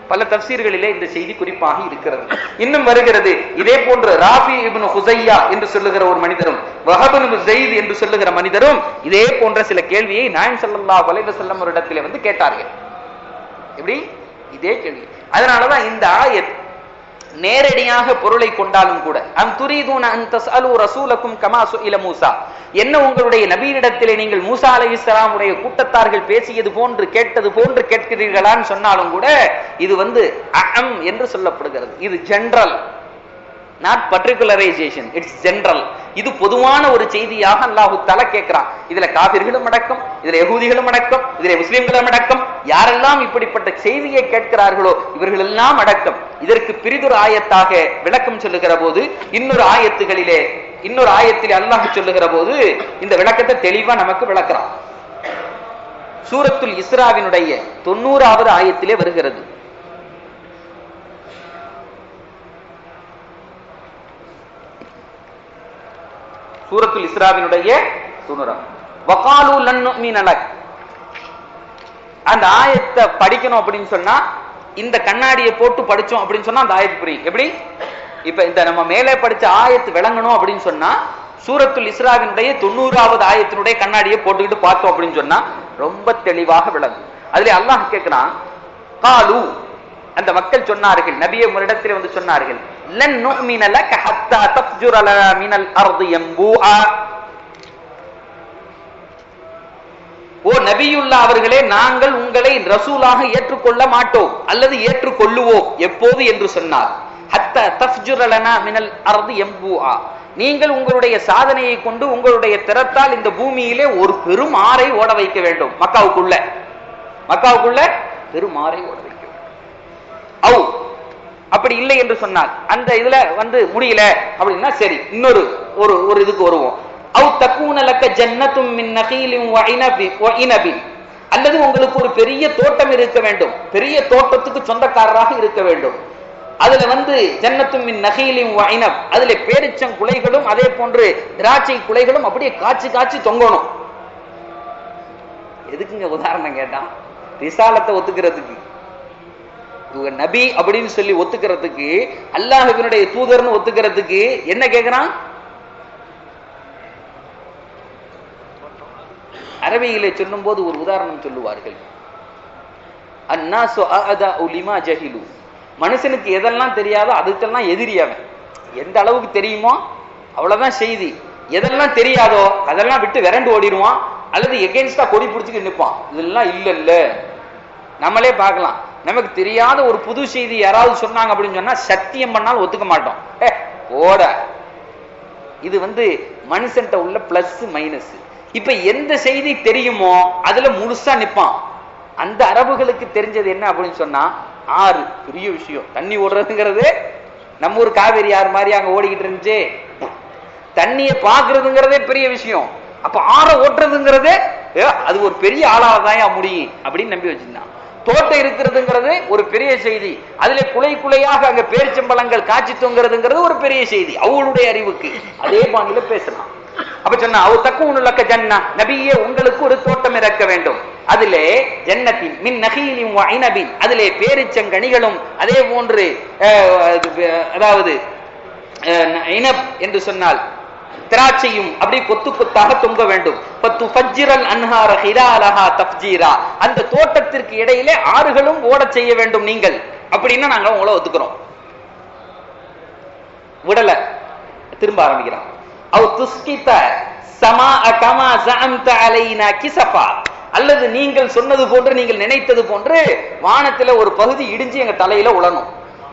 பல தப்சீர்களிலே இந்த செய்தி குறிப்பாக இருக்கிறது இன்னும் வருகிறது இதே போன்று ராபி இப்னு ஹுசையா என்று சொல்லுகிற ஒரு மனிதரும் வஹபன் ஜெயித் என்று சொல்லுகிற மனிதரும் இதே போன்ற சில கேள்வியை நாயம் ஸல்லல்லாஹு அலைஹி வஸல்லம் ஒரு இடத்திலே வந்து கேட்டார்கள் எப்படி இதே கேள்வி அதனாலதான் இந்த ஆயத் நேரடியாக பொருளை கொண்டாலும் கூட அம் துரீதூன அன் தஸ்அலு ரசூலக்கும் கமா சுஇல மூசா என்ன உங்களுடைய நபியிடத்திலே நீங்கள் மூசா அலைஹிஸ்ஸலாம் உடைய கூட்டத்தார்கள் பேசியது போன்று கேட்டது போன்று கேட்கிறீர்களான்னு சொன்னாலும் கூட இது வந்து அம் என்று சொல்லப்படுகிறது இது general not particularisation it's general இது பொதுவான ஒரு செய்தியாக அல்லாஹு தல கேட்கிறான் இதுல காபிர்களும் அடக்கம் இதுல யகூதிகளும் அடக்கம் இதுல முஸ்லிம்களும் அடக்கம் யாரெல்லாம் இப்படிப்பட்ட செய்தியை கேட்கிறார்களோ இவர்கள் எல்லாம் அடக்கம் இதற்கு பிரிதொரு ஆயத்தாக விளக்கம் சொல்லுகிற போது இன்னொரு ஆயத்துகளிலே இன்னொரு ஆயத்திலே அல்லாஹ் சொல்லுகிற போது இந்த விளக்கத்தை தெளிவா நமக்கு விளக்குறான் சூரத்துல் இஸ்ராவினுடைய தொண்ணூறாவது ஆயத்திலே வருகிறது சூரத்துல் இஸ்ராவினுடைய தொண்ணூறாம் வகாலு லன்னு மீனலக் அந்த ஆயத்தை படிக்கணும் அப்படின்னு சொன்னா இந்த கண்ணாடியை போட்டு படிச்சோம் அப்படின்னு சொன்னா அந்த ஆயத்து புரியும் எப்படி இப்ப இந்த நம்ம மேலே படிச்ச ஆயத்து விளங்கணும் அப்படின்னு சொன்னா சூரத்துல் இஸ்ராவினுடைய தொண்ணூறாவது ஆயத்தினுடைய கண்ணாடியை போட்டுக்கிட்டு பார்த்தோம் அப்படின்னு சொன்னா ரொம்ப தெளிவாக விளங்கும் அதுல அல்லாஹ் கேட்கிறான் காலு அந்த மக்கள் சொன்னார்கள் நபியை இடத்தில் வந்து சொன்னார்கள் லன் நுமின லக ஹத்தா தஃஜுர லனா மினல் அர்தி யம்பூஆ ஓ நபியுல்லா அவர்களே நாங்கள் உங்களை ரசூலாக ஏற்றுக்கொள்ள மாட்டோம் அல்லது ஏற்றுக்கொள்ளுவோம் எப்போது என்று சொன்னார் ஹத்த தஃஜுரலனா மினல் அர்தி எம்பூஆ நீங்கள் உங்களுடைய சாதனையை கொண்டு உங்களுடைய திறத்தால் இந்த பூமியிலே ஒரு பெரும் ஆறை ஓட வைக்க வேண்டும் மக்காவுக்குள்ள மக்காவுக்குள்ள பெரும் ஆறை ஓட வைக்க வேண்டும் அவு அப்படி இல்லை என்று சொன்னால் அந்த இதுல வந்து முடியல அப்படின்னா சரி இன்னொரு ஒரு ஒரு இதுக்கு வருவோம் அவு தக்கூன லக்க ஜன்னத்தும் மின் நகீலின் வ இனபி- வ இனபின் அல்லது உங்களுக்கு ஒரு பெரிய தோட்டம் இருக்க வேண்டும் பெரிய தோட்டத்துக்கு சொந்தக்காரராக இருக்க வேண்டும் அதுல வந்து ஜன்னத்தும் மின் நகீலின் வ இனப் அதுல பேரிச்சம் குலைகளும் அதே போன்று திராட்சை குலைகளும் அப்படியே காய்ச்சி காய்ச்சி தொங்கணும் எதுக்குங்க உதாரணம் கேட்டான் ரிசாலத்தை ஒத்துக்கிறதுக்கு இவங்க நபி அப்படின்னு சொல்லி ஒத்துக்கிறதுக்கு அல்லாஹுவினுடைய தூதர்னு ஒத்துக்கிறதுக்கு என்ன கேக்குறான் அரபியிலே சொல்லும்போது ஒரு உதாரணம் சொல்லுவார்கள் அன்னாசு அஅதஉ லிமா ஜஹிலு மனுஷனுக்கு எதெல்லாம் தெரியாதோ அதுக்கெல்லாம் எதிரி அவன் எந்த அளவுக்கு தெரியுமோ அவ்வளவுதான் செய்தி எதெல்லாம் தெரியாதோ அதெல்லாம் விட்டு விரண்டு ஓடிடுவான் அல்லது எகென்ஸ்டா கொடி பிடிச்சிட்டு நிற்பான் இதெல்லாம் இல்ல இல்ல நம்மளே பார்க்கலாம் நமக்கு தெரியாத ஒரு புது செய்தி யாராவது சொன்னாங்க அப்படின்னு சொன்னா சத்தியம் பண்ணாலும் ஒத்துக்க மாட்டோம் ஏ ஓட இது வந்து மனுஷன்ட்ட உள்ள பிளஸ் மைனஸ் இப்ப எந்த செய்தி தெரியுமோ அதுல முழுசா நிப்பான் அந்த அரபுகளுக்கு தெரிஞ்சது என்ன அப்படின்னு சொன்னா ஆறு பெரிய விஷயம் தண்ணி ஓடுறதுங்கிறது நம்ம ஊர் காவேரி ஆறு மாதிரி அங்க ஓடிக்கிட்டு இருந்துச்சு தண்ணியை பாக்குறதுங்கிறதே பெரிய விஷயம் அப்ப ஆற ஓட்டுறதுங்கிறதே ஏ, அது ஒரு பெரிய ஆளாதான் முடியும் அப்படின்னு நம்பி வச்சிருந்தான் தோட்டம் இருக்கிறதுங்கிறது ஒரு பெரிய செய்தி அதுல குலை குலையாக அங்க பேரிச்சம்பழங்கள் காட்சி தொங்குறதுங்கிறது ஒரு பெரிய செய்தி அவளுடைய அறிவுக்கு அதே பாணியில பேசலாம் அப்ப சொன்னா அவ தக்கு லக்க ஜன்னா நபியே உங்களுக்கு ஒரு தோட்டம் இறக்க வேண்டும் அதிலே ஜன்னத்தின் மின் நகீலின் வ ஐனபின் அதிலே பேரிச்சங்கனிகளும் அதே போன்று அஹ், அது, அதாவது அஹ், இனப் என்று சொன்னால் திராட்சையும் அப்படியே கொத்து கொத்தாக தொங்க வேண்டும் பத்து ஃபஜ்ஜிரல் அன்ஹார ஹிலாலஹா தஃப்ஜீரா அந்த தோட்டத்திற்கு இடையிலே ஆறுகளும் ஓடச் செய்ய வேண்டும் நீங்கள் அப்படின்னா நாங்க உங்களை ஒத்துக்கிறோம் விடல திரும்ப ஆரம்பிக்கிறான் அவ் துஸ்கித சமா கமா ஜஅம்த அலைனா கிசஃபா அல்லது நீங்கள் சொன்னது போன்று நீங்கள் நினைத்தது போன்று வானத்துல ஒரு பகுதி இடிஞ்சு எங்க தலையில உழணும்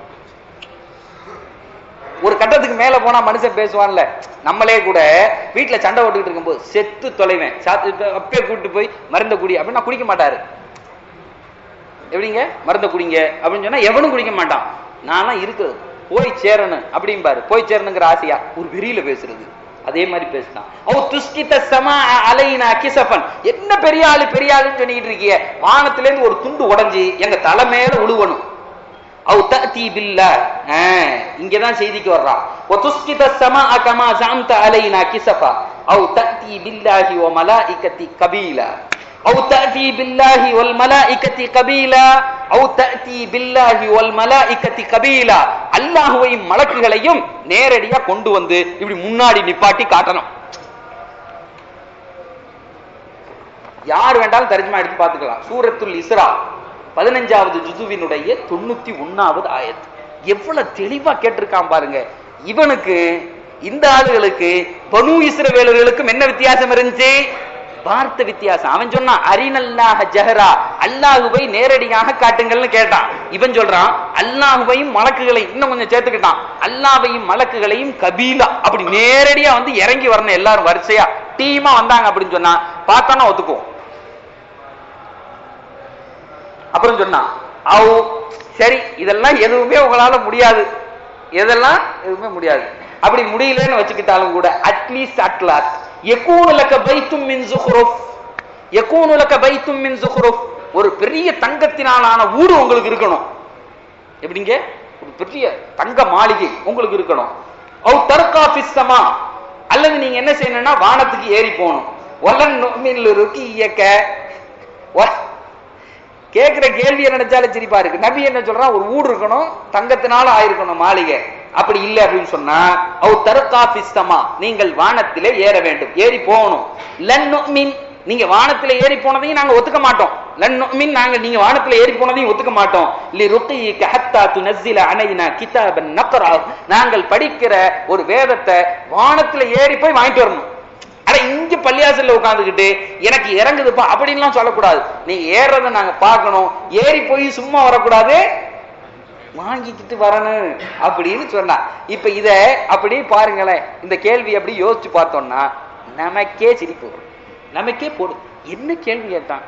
ஒரு கட்டத்துக்கு மேல போனா மனுஷன் பேசுவான்ல நம்மளே கூட வீட்டுல சண்டை ஓட்டுக்கிட்டு இருக்கும்போது செத்து தொலைவேன் சாத்து இப்ப அப்பயே கூட்டிட்டு போய் மருந்த குடி அப்படின்னு நான் குடிக்க மாட்டாரு எப்படிங்க மருந்த குடிங்க அப்படின்னு சொன்னா எவனும் குடிக்க மாட்டான் நான்லாம் இருக்குது போய் சேரணும் அப்படிம்பாரு போய் சேரணுங்கிற ஆசையா ஒரு வெறியில பேசுறது அதே மாதிரி பேசினான் ஓ துஷ்கித சமா அலைனா கிசபன் என்ன பெரிய ஆளு பெரிய ஆளுன்னு சொல்லிட்டு இருக்கிய வானத்துல இருந்து ஒரு துண்டு உடைஞ்சு எங்க தலை மேல உழுவணும் அவு தஅதி பில்லாஹ் ஆ, இங்கதான் செய்திக்கு வர்றான் வ துஸ்கித ஸமாஅ கமா ஜஅம்த அலைனா கிஸஃபா அவு தஅதி பில்லாஹி வ மலாயிகதி கபீலா அவு தஅதி பில்லாஹி வல் மலாயிகத்தி கபீலா அவு தஅதி பில்லாஹி வல் மலாயிகத்தி கபீலா அல்லாஹ்வையும் மலக்குகளையும் நேரடியா கொண்டு வந்து இப்படி முன்னாடி நிப்பாட்டி காட்டணும் யார் வேண்டாலும் தர்ஜமா எடுத்து பார்த்துக்கலாம் சூரத்துல் இஸ்ரா பதினஞ்சாவது ஜுதுவினுடைய தொண்ணூத்தி ஒன்னாவது ஆயத் எவ்வளவு தெளிவா கேட்டிருக்கான் பாருங்க இவனுக்கு இந்த ஆளுகளுக்கு பனு இஸ்ரவேலர்களுக்கும் என்ன வித்தியாசம் இருந்துச்சு வார்த்தை வித்தியாசம் அவன் சொன்னான் அரினல்லாஹ ஜஹரா அல்லாஹுவை நேரடியாக காட்டுங்கள்னு கேட்டான் இவன் சொல்றான் அல்லாஹுவையும் மலக்குகளை இன்னும் கொஞ்சம் சேர்த்துக்கிட்டான் அல்லாஹ்வையும் மலக்குகளையும் கபீலா அப்படி நேரடியா வந்து இறங்கி வரணும் எல்லாரும் வரிசையா டீமா வந்தாங்க அப்படின்னு சொன்னா பார்த்தானா ஒத்துக்குவோம் அப்புறம் சொன்னான் அவ் சரி இதெல்லாம் எதுவுமே உங்களால முடியாது எதெல்லாம் எதுவுமே முடியாது அப்படி முடியலன்னு வச்சுக்கிட்டாலும் கூட அட்லீஸ்ட் அட்லாஸ்ட் எக்கூனு லக்க பைத்தும் மின் சுஹ்ருஃப் எக்கூனு லக்க பைத்தும் மின் சுஹ்ருஃப் ஒரு பெரிய தங்கத்தினாலான வீடு உங்களுக்கு இருக்கணும் எப்படிங்க ஒரு பெரிய தங்க மாளிகை உங்களுக்கு இருக்கணும் அவு தர்கா பிஸ்தமா அல்லது நீங்க என்ன செய்யணும்னா வானத்துக்கு ஏறி போகணும் ஒலன் நோமில் இருக்கு இயக்க ஒ- கேட்கிற கேள்வியை நினைச்சாலே சிரிப்பா இருக்கு நபி என்ன சொல்றான் ஒரு வீடு இருக்கணும் தங்கத்தினால ஆயிருக்கணும் மாளிகை அப்படி இல்லை அப்படின்னு சொன்னா அவ் தருக்கா பிஸ்தமா நீங்கள் வானத்திலே ஏற வேண்டும் ஏறி போகணும் லன் நுமின் நீங்க வானத்துல ஏறி போனதையும் நாங்க ஒத்துக்க மாட்டோம் லன் நுமின் நாங்க நீங்க வானத்துல ஏறி போனதையும் ஒத்துக்க மாட்டோம் லி ருக்கியிக ஹத்தா துனஸ்ஸில அலைனா கிதாபன் நக்ரா நாங்கள் படிக்கிற ஒரு வேதத்தை வானத்துல ஏறி போய் வாங்கிட்டு வரணும் அட இங்க பள்ளியாசல்ல உட்காந்துக்கிட்டு எனக்கு இறங்குதுப்பா அப்படின்லாம் சொல்லக்கூடாது நீங்க ஏறத நாங்க பார்க்கணும் ஏறி போய் சும்மா வரக்கூடாது வாங்கிக்கிட்டு வரணும் அப்படின்னு சொன்னா இப்ப இத அப்படி பாருங்களேன் இந்த கேள்வி அப்படி யோசிச்சு பார்த்தோம்னா நமக்கே சிரிப்பு வரும் நமக்கே போடும் என்ன கேள்வி கேட்டான்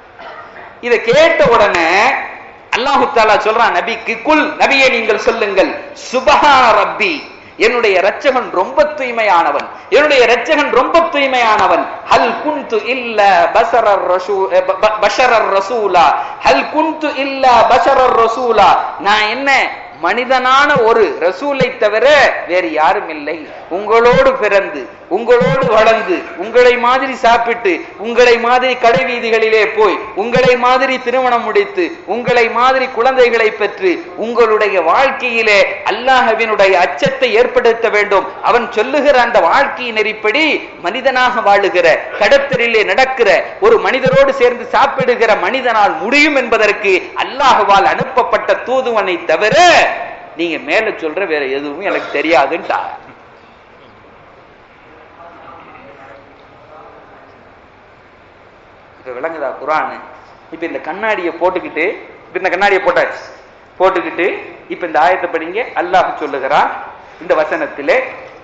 இத கேட்ட உடனே அல்லாஹு தாலா சொல்றான் நபிக்கு குல் நபியே நீங்கள் சொல்லுங்கள் சுபஹான ரப்பி என்னுடைய இரட்சகன் ரொம்ப தூய்மையானவன் என்னுடைய இரட்சகன் ரொம்ப தூய்மையானவன் ஹல் குன்து இல்ல பசரர் ரசூ ப- ப- பஷரர் ரசூலா ஹல் குன்து இல்ல பஷரர் ரசூலா நான் என்ன மனிதனான ஒரு ரசூலை தவிர வேறு யாரும் இல்லை உங்களோடு பிறந்து உங்களோடு வளர்ந்து உங்களை மாதிரி சாப்பிட்டு உங்களை மாதிரி கடை வீதிகளிலே போய் உங்களை மாதிரி திருமணம் முடித்து உங்களை மாதிரி குழந்தைகளை பெற்று உங்களுடைய வாழ்க்கையிலே அல்லாஹ்வினுடைய அச்சத்தை ஏற்படுத்த வேண்டும் அவன் சொல்லுகிற அந்த வாழ்க்கை நெறிப்படி மனிதனாக வாழுகிற கடத்தரிலே நடக்கிற ஒரு மனிதரோடு சேர்ந்து சாப்பிடுகிற மனிதனால் முடியும் என்பதற்கு அல்லாஹ்வால் அனுப்பப்பட்ட தூதுவனை தவிர நீங்க மேல சொல்ற வேற எதுவும் எனக்கு தெரியாதுன்ட்டா இப்ப விளங்குதா குரான் இப்ப இந்த கண்ணாடியை போட்டுக்கிட்டு இப்ப இந்த கண்ணாடியை போட்டாச்சு போட்டுக்கிட்டு இப்ப இந்த ஆயத்தை படிங்க அல்லாஹ் சொல்லுகிறான் இந்த வசனத்திலே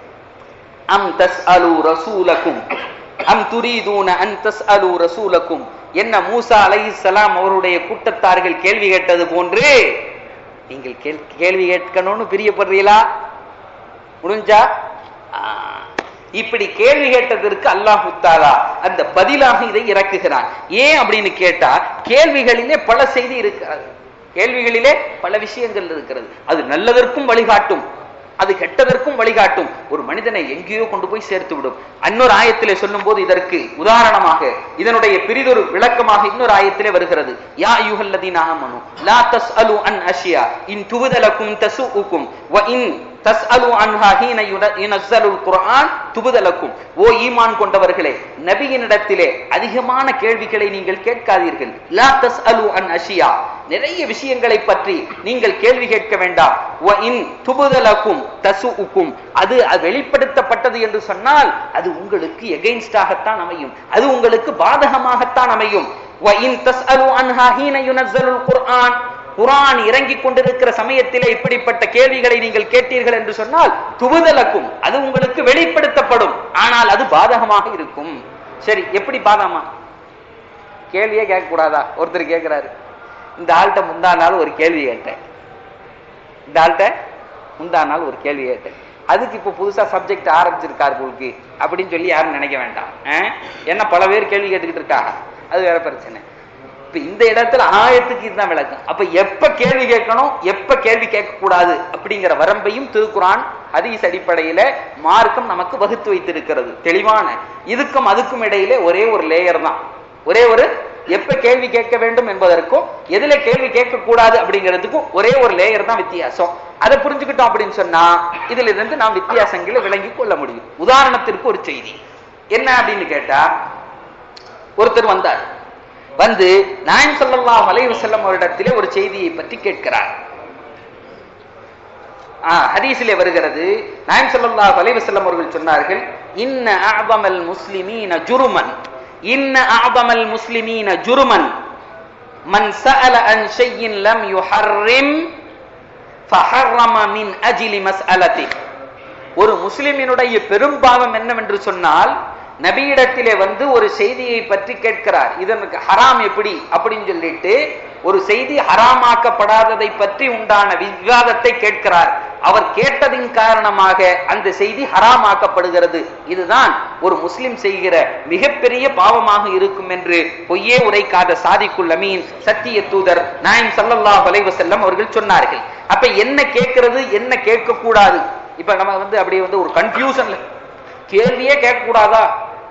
அம் தஸ்அலு ரசூலக்கும் அம் துரீதூன அன் தஸ்அலு ரசூலக்கும் என்ன மூசா அலைஹிஸ்ஸலாம் அவருடைய கூட்டத்தார்கள் கேள்வி கேட்டது போன்று நீங்கள் கேள்- கேள்வி கேட்கணும்னு பிரியப்படுறீங்களா முடிஞ்சா ஆ, இப்படி கேள்வி கேட்டதற்கு அல்லாஹ் தாலா அந்த பதிலாக இதை இறக்குகிறான் ஏன் அப்படின்னு கேட்டா கேள்விகளிலே பல செய்தி இருக்கிறது கேள்விகளிலே பல விஷயங்கள் இருக்கிறது அது நல்லதற்கும் வழிகாட்டும் அது கெட்டதற்கும் வழிகாட்டும் ஒரு மனிதனை எங்கேயோ கொண்டு போய் சேர்த்து விடும் இன்னொரு ஆயத்திலே சொல்லும் போது இதற்கு உதாரணமாக இதனுடைய பிரிதொரு விளக்கமாக இன்னொரு ஆயத்திலே வருகிறது யா யுஹல்லதீன ஆமனு லா தஸ்அலு அன் அஷ்யா இன் துபுதலக்கும் தசுஉக்கும் வ இன் தஸ்அலு அன்ஹா ஹீன யுன- யுனஸ்ஸலுல் குர்ஆன் துபுதலக்கும் ஓ ஈமான் கொண்டவர்களே நபியினிடத்திலே அதிகமான கேள்விகளை நீங்கள் கேட்காதீர்கள் லா தஸ்அலு அன் அஷியா நிறைய விஷயங்களை பற்றி நீங்கள் கேள்வி கேட்க வேண்டாம் வ இன் துபுதலக்கும் தசுஉக்கும் அது அது வெளிப்படுத்தப்பட்டது என்று சொன்னால் அது உங்களுக்கு எகெயின்ஸ்டாகத்தான் அமையும் அது உங்களுக்கு பாதகமாகத்தான் அமையும் வ இன் தஸ்அலு அன்ஹா ஹீன யுனஸ்ஸலுல் குர்ஆன் குரான் இறங்கிக் கொண்டிருக்கிற சமயத்திலே இப்படிப்பட்ட கேள்விகளை நீங்கள் கேட்டீர்கள் என்று சொன்னால் துபுதலக்கும் அது உங்களுக்கு வெளிப்படுத்தப்படும் ஆனால் அது பாதகமாக இருக்கும் சரி எப்படி பாதகமா கேள்வியே கேட்க கூடாதா ஒருத்தர் கேட்கிறாரு இந்த ஆள்கிட்ட முந்தா நாள் ஒரு கேள்வி கேட்டேன் இந்த ஆள்கிட்ட முந்தா நாள் ஒரு கேள்வி கேட்டேன் அதுக்கு இப்ப புதுசா சப்ஜெக்ட் ஆரம்பிச்சிருக்காரு உங்களுக்கு அப்படின்னு சொல்லி யாரும் நினைக்க வேண்டாம் அஹ்? ஏன்னா பல பேர் கேள்வி கேட்டுக்கிட்டு இருக்காங்க அது வேற பிரச்சனை இப்ப இந்த இடத்துல ஆயத்துக்கு இதுதான் விளக்கம் அப்ப எப்ப கேள்வி கேட்கணும் எப்ப கேள்வி கேட்க கூடாது அப்படிங்கிற வரம்பையும் திருக்குரான் ஹதீஸ் அடிப்படையில மார்க்கம் நமக்கு வகுத்து வைத்திருக்கிறது தெளிவான இதுக்கும் அதுக்கும் இடையிலே ஒரே ஒரு லேயர் தான் ஒரே ஒரு எப்ப கேள்வி கேட்க வேண்டும் என்பதற்கும் எதுல கேள்வி கேட்க கூடாது அப்படிங்கிறதுக்கும் ஒரே ஒரு லேயர் தான் வித்தியாசம் அதை புரிஞ்சுக்கிட்டோம் அப்படின்னு சொன்னா இதுல இருந்து நாம் வித்தியாசங்களை விளங்கி கொள்ள முடியும் உதாரணத்திற்கு ஒரு செய்தி என்ன அப்படின்னு கேட்டா ஒருத்தர் வந்தார் வந்து நாயம் ஸல்லல்லாஹு அலைஹி வஸல்லம் அவரிடத்திலே ஒரு செய்தியை பற்றி கேட்கிறார் ஆஹ், ஹதீஸிலே வருகிறது நாயம் ஸல்லல்லாஹு அலைஹி வஸல்லம் அவர்கள் சொன்னார்கள் இன்ன அஅதமல் முஸ்லிமீன ஜுருமன் இன்ன அஅதமல் முஸ்லிமீன ஜுருமன் மன் சஅல அன் ஷையின் லம் யுஹர்ரிம் ஃபஹர்ரம மின் அஜிலி மஸ்அலதி ஒரு முஸ்லிமினுடைய பெரும்பாவம் என்னவென்று சொன்னால் நபியிடத்திலே வந்து ஒரு செய்தியை பற்றி கேட்கிறார் இதற்கு ஹராம் எப்படி அப்படின்னு சொல்லிட்டு ஒரு செய்தி ஹராமாக்கப்படாததை பற்றி உண்டான விவாதத்தை கேட்கிறார் அவர் கேட்டதின் காரணமாக அந்த செய்தி ஹராமாக்கப்படுகிறது இதுதான் ஒரு முஸ்லிம் செய்கிற மிகப்பெரிய பாவமாக இருக்கும் என்று பொய்யே உரைக்காத சாதிக்குல் அமீன் சத்திய தூதர் நாயம் ஸல்லல்லாஹு அலைஹி வஸல்லம் அவர்கள் சொன்னார்கள் அப்ப என்ன கேட்கிறது என்ன கேட்க கூடாது இப்ப நம்ம வந்து அப்படியே வந்து ஒரு கன்ஃபியூஷன்ல கேள்வியே கேட்க கூடாதா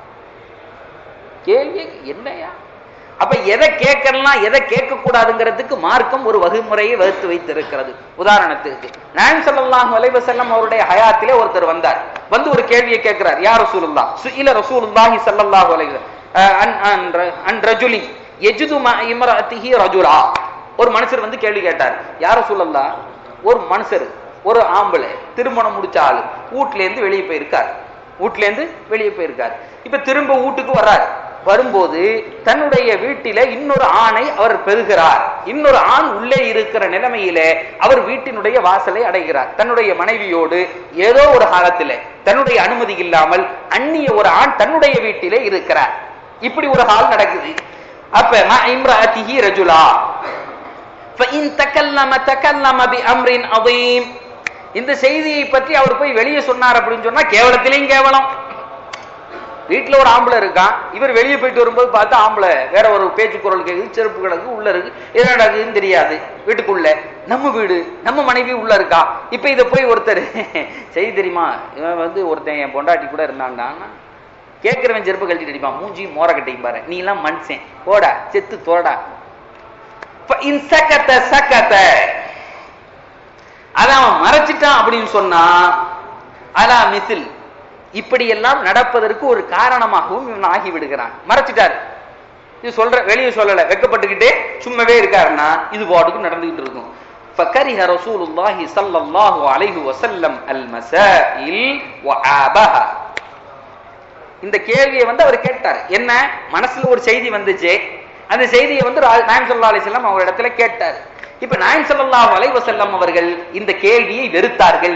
கேள்வி என்னையா அப்ப எதை கேட்கலாம் எதை கேட்க கூடாதுங்கிறதுக்கு மார்க்கம் ஒரு வகுமுறையை வகுத்து வைத்திருக்கிறது உதாரணத்துக்கு நாயம் ஸல்லல்லாஹு அலைஹி வஸல்லம் அவருடைய ஹயாத்திலே ஒருத்தர் வந்தார் வந்து ஒரு கேள்வியை கேட்கிறார் யா ரசூலுல்லாஹ் சுஇல ரசூலுல்லாஹி ஸல்லல்லாஹு அலைஹி வஸல்லம், அஹ், அன் அன் ர- அன் ரஜுலி யஜுது மா இம்ரஅத்திஹி ரஜுலா ஒரு மனுஷர் வந்து கேள்வி கேட்டார் யார சொல்லலாம் ஒரு மனுஷர் ஒரு ஆம்பளை திருமணம் முடிச்ச ஆளு வீட்ல இருந்து வெளியே போயிருக்கார் வீட்ல இருந்து வெளியே போயிருக்கார் இப்ப திரும்ப வீட்டுக்கு வர்றார் வரும்போது தன்னுடைய வீட்டில இன்னொரு ஆணை அவர் பெறுகிறார் இன்னொரு ஆண் உள்ளே இருக்கிற நிலைமையிலே அவர் வீட்டினுடைய வாசலை அடைகிறார் தன்னுடைய மனைவியோடு ஏதோ ஒரு காலத்திலே தன்னுடைய அனுமதி இல்லாமல் அந்நிய ஒரு ஆண் தன்னுடைய வீட்டிலே இருக்கிறார் இப்படி ஒரு ஹால் நடக்குது அப்ப ம இம்ராத்திஹி ரஜுலா فإن تكلم تكلم بأمر عظيم இந்த செய்தியை பற்றி அவர் போய் வெளியே சொன்னார் அப்படின்னு சொன்னா கேவலத்திலையும் கேவலம் வீட்டுல ஒரு ஆம்பளை இருக்கான் இவர் வெளியே போயிட்டு வரும்போது பார்த்தா ஆம்பளை வேற ஒரு பேச்சு குரல் கேக்குது செருப்பு கிடக்கு உள்ள இருக்கு என்ன நடக்குதுன்னு தெரியாது வீட்டுக்குள்ள நம்ம வீடு நம்ம மனைவி உள்ள இருக்கா இப்ப இத போய் ஒருத்தர் செய்தி தெரியுமா இவன் வந்து ஒருத்தன் என் பொண்டாட்டி கூட இருந்தான்டா கேட்கிறவன் செருப்பு கழட்டிட்டு அடிப்பான் மூஞ்சி மோர கட்டியும் பாரு நீ எல்லாம் மனுஷன் போடா செத்து தோடா فإن سكت سكت அத அவன் மறைச்சிட்டான் அப்படின்னு சொன்னா அலா மிசில் இப்படியெல்லாம் நடப்பதற்கு ஒரு காரணமாகவும் இவன் ஆகி விடுகிறான் மறைச்சிட்டாரு இது சொல்ற வெளியே சொல்லல வெக்கப்பட்டுக்கிட்டே சும்மாவே இருக்காருன்னா இது பாட்டுக்கு நடந்துகிட்டு இருக்கும் فكره رسول الله صلى الله عليه وسلم المسائل وعابها இந்த கேள்வியை வந்து அவர் கேட்டார் என்ன மனசுல ஒரு செய்தி வந்துச்சு அந்த செய்தியை வந்து ரா- நாயம் ஸல்லல்லாஹு அலைஹி வஸல்லம் அவர் இடத்துல கேட்டார் இப்ப நாயம் ஸல்லல்லாஹு அலைஹி வஸல்லம் அவர்கள் இந்த கேள்வியை வெறுத்தார்கள்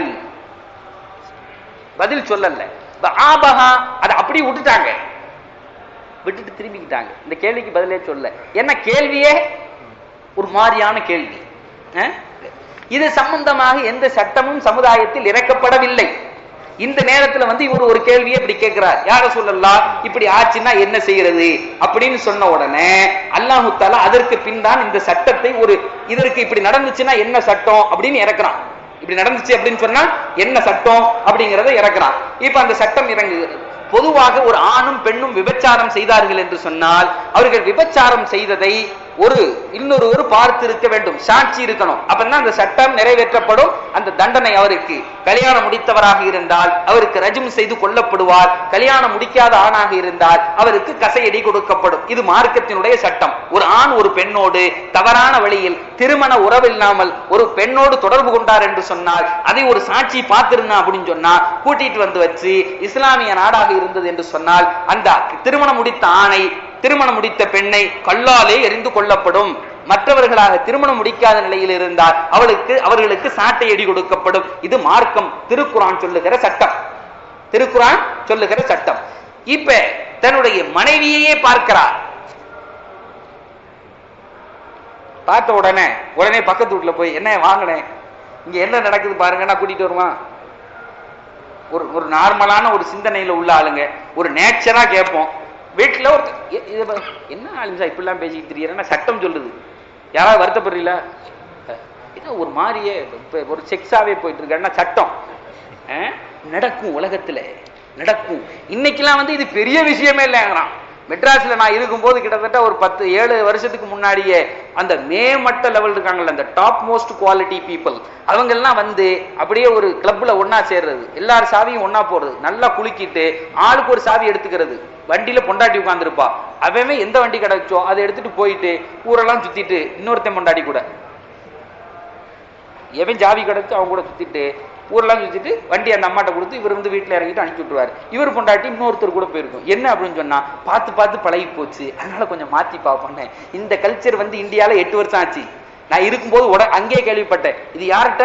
பதில் சொல்லல இப்ப ஆபஹா அதை அப்படியே விட்டுட்டாங்க விட்டுட்டு திரும்பிக்கிட்டாங்க இந்த கேள்விக்கு பதிலே சொல்ல என்ன கேள்வியே ஒரு மாதிரியான கேள்வி அஹ்? இது சம்பந்தமாக எந்த சட்டமும் சமுதாயத்தில் இறக்கப்படவில்லை இந்த நேரத்துல வந்து இவர் ஒரு கேள்வியை இப்படி கேட்கிறார் யார சொல்லலாம் இப்படி ஆச்சுன்னா என்ன செய்யறது அப்படின்னு சொன்ன உடனே அல்லாஹு தாலா அதற்கு பின் தான் இந்த சட்டத்தை ஒரு இதற்கு இப்படி நடந்துச்சுன்னா என்ன சட்டம் அப்படின்னு இறக்குறான் இப்படி நடந்துச்சு அப்படின்னு சொன்னா என்ன சட்டம் அப்படிங்கறத இறக்குறான் இப்ப அந்த சட்டம் இறங்குகிறது பொதுவாக ஒரு ஆணும் பெண்ணும் விபச்சாரம் செய்தார்கள் என்று சொன்னால் அவர்கள் விபச்சாரம் செய்ததை ஒரு இன்னொருவர் பார்த்து இருக்க வேண்டும் சாட்சி இருக்கணும் அப்பதான் அந்த சட்டம் நிறைவேற்றப்படும் அந்த தண்டனை அவருக்கு கல்யாணம் முடித்தவராக இருந்தால் அவருக்கு ரஜம் செய்து கொல்லப்படுவார் கல்யாணம் முடிக்காத ஆணாக இருந்தால் அவருக்கு கசையடி கொடுக்கப்படும் இது மார்க்கத்தினுடைய சட்டம் ஒரு ஆண் ஒரு பெண்ணோடு தவறான வழியில் திருமண உறவில்லாமல் ஒரு பெண்ணோடு தொடர்பு கொண்டார் என்று சொன்னால் அதை ஒரு சாட்சி பார்த்திருந்தா அப்படின்னு சொன்னா கூட்டிட்டு வந்து வச்சு இஸ்லாமிய நாடாக இருந்தது என்று சொன்னால் அந்த திருமணம் முடித்த ஆணை திருமணம் முடித்த பெண்ணை கல்லாலே எரிந்து கொள்ளப்படும் மற்றவர்களாக திருமணம் முடிக்காத நிலையில் இருந்தால் அவளுக்கு அவர்களுக்கு சாட்டை அடி கொடுக்கப்படும் இது மார்க்கம் திருக்குரான் சொல்லுகிற சட்டம் திருக்குரான் சொல்லுகிற சட்டம் இப்ப தன்னுடைய மனைவியையே பார்க்கிறார் பார்த்த உடனே உடனே பக்கத்து வீட்டுல போய் என்ன வாங்கினேன் இங்க என்ன நடக்குது பாருங்க நான் கூட்டிட்டு வருவான் ஒரு ஒரு நார்மலான ஒரு சிந்தனையில உள்ள ஆளுங்க ஒரு நேச்சரா கேட்போம் வீட்டுல ஒரு எ- இது பா- என்ன ஆளுங்க இப்படிலாம் பேசிக்கிட்டு தெரியறேன்னா சட்டம் சொல்லுது யாராவது வருத்தப்படுறீங்களா அஹ், இது ஒரு மாதிரியே இப்ப ஒரு செக்ஸாவே போயிட்டு இருக்கா சட்டம் அஹ், நடக்கும் உலகத்துல நடக்கும் இன்னைக்கெல்லாம் வந்து இது பெரிய விஷயமே இல்லைங்கிறான் மெட்ராஸ்ல நான் இருக்கும்போது கிட்டத்தட்ட ஒரு பத்து ஏழு வருஷத்துக்கு முன்னாடியே அந்த மேமட்ட லெவல் இருக்காங்கல்ல அந்த டாப் மோஸ்ட் குவாலிட்டி பீப்புள் அவங்க எல்லாம் வந்து அப்படியே ஒரு கிளப்ல ஒண்ணா சேர்றது எல்லார் சாவியும் ஒண்ணா போறது நல்லா குலுக்கிட்டு ஆளுக்கு ஒரு சாவி எடுத்துக்கிறது வண்டியில பொண்டாட்டி உட்காந்துருப்பா அவன் எந்த வண்டி கிடைச்சோ அதை எடுத்துட்டு போயிட்டு ஊரெல்லாம் சுத்திட்டு இன்னொருத்தன் பொண்டாட்டி கூட எவன் ஜாவி கிடைச்சு அவங்க கூட சுத்திட்டு ஊரெல்லாம் சுத்திட்டு வண்டி அந்த அம்மாட்ட கொடுத்து இவர் வந்து வீட்டுல இறங்கிட்டு அனுப்பி விட்டுருவாரு இவர் பொண்டாட்டி இன்னொருத்தர் கூட போயிருக்கும் என்ன அப்படின்னு சொன்னா பார்த்து பார்த்து பழகி போச்சு அதனால கொஞ்சம் மாத்தி பார்ப்போம் இந்த கல்ச்சர் வந்து இந்தியால எட்டு வருஷம் ஆச்சு நான் இருக்கும்போது உட அங்கேயே கேள்விப்பட்டேன் இது யார்கிட்ட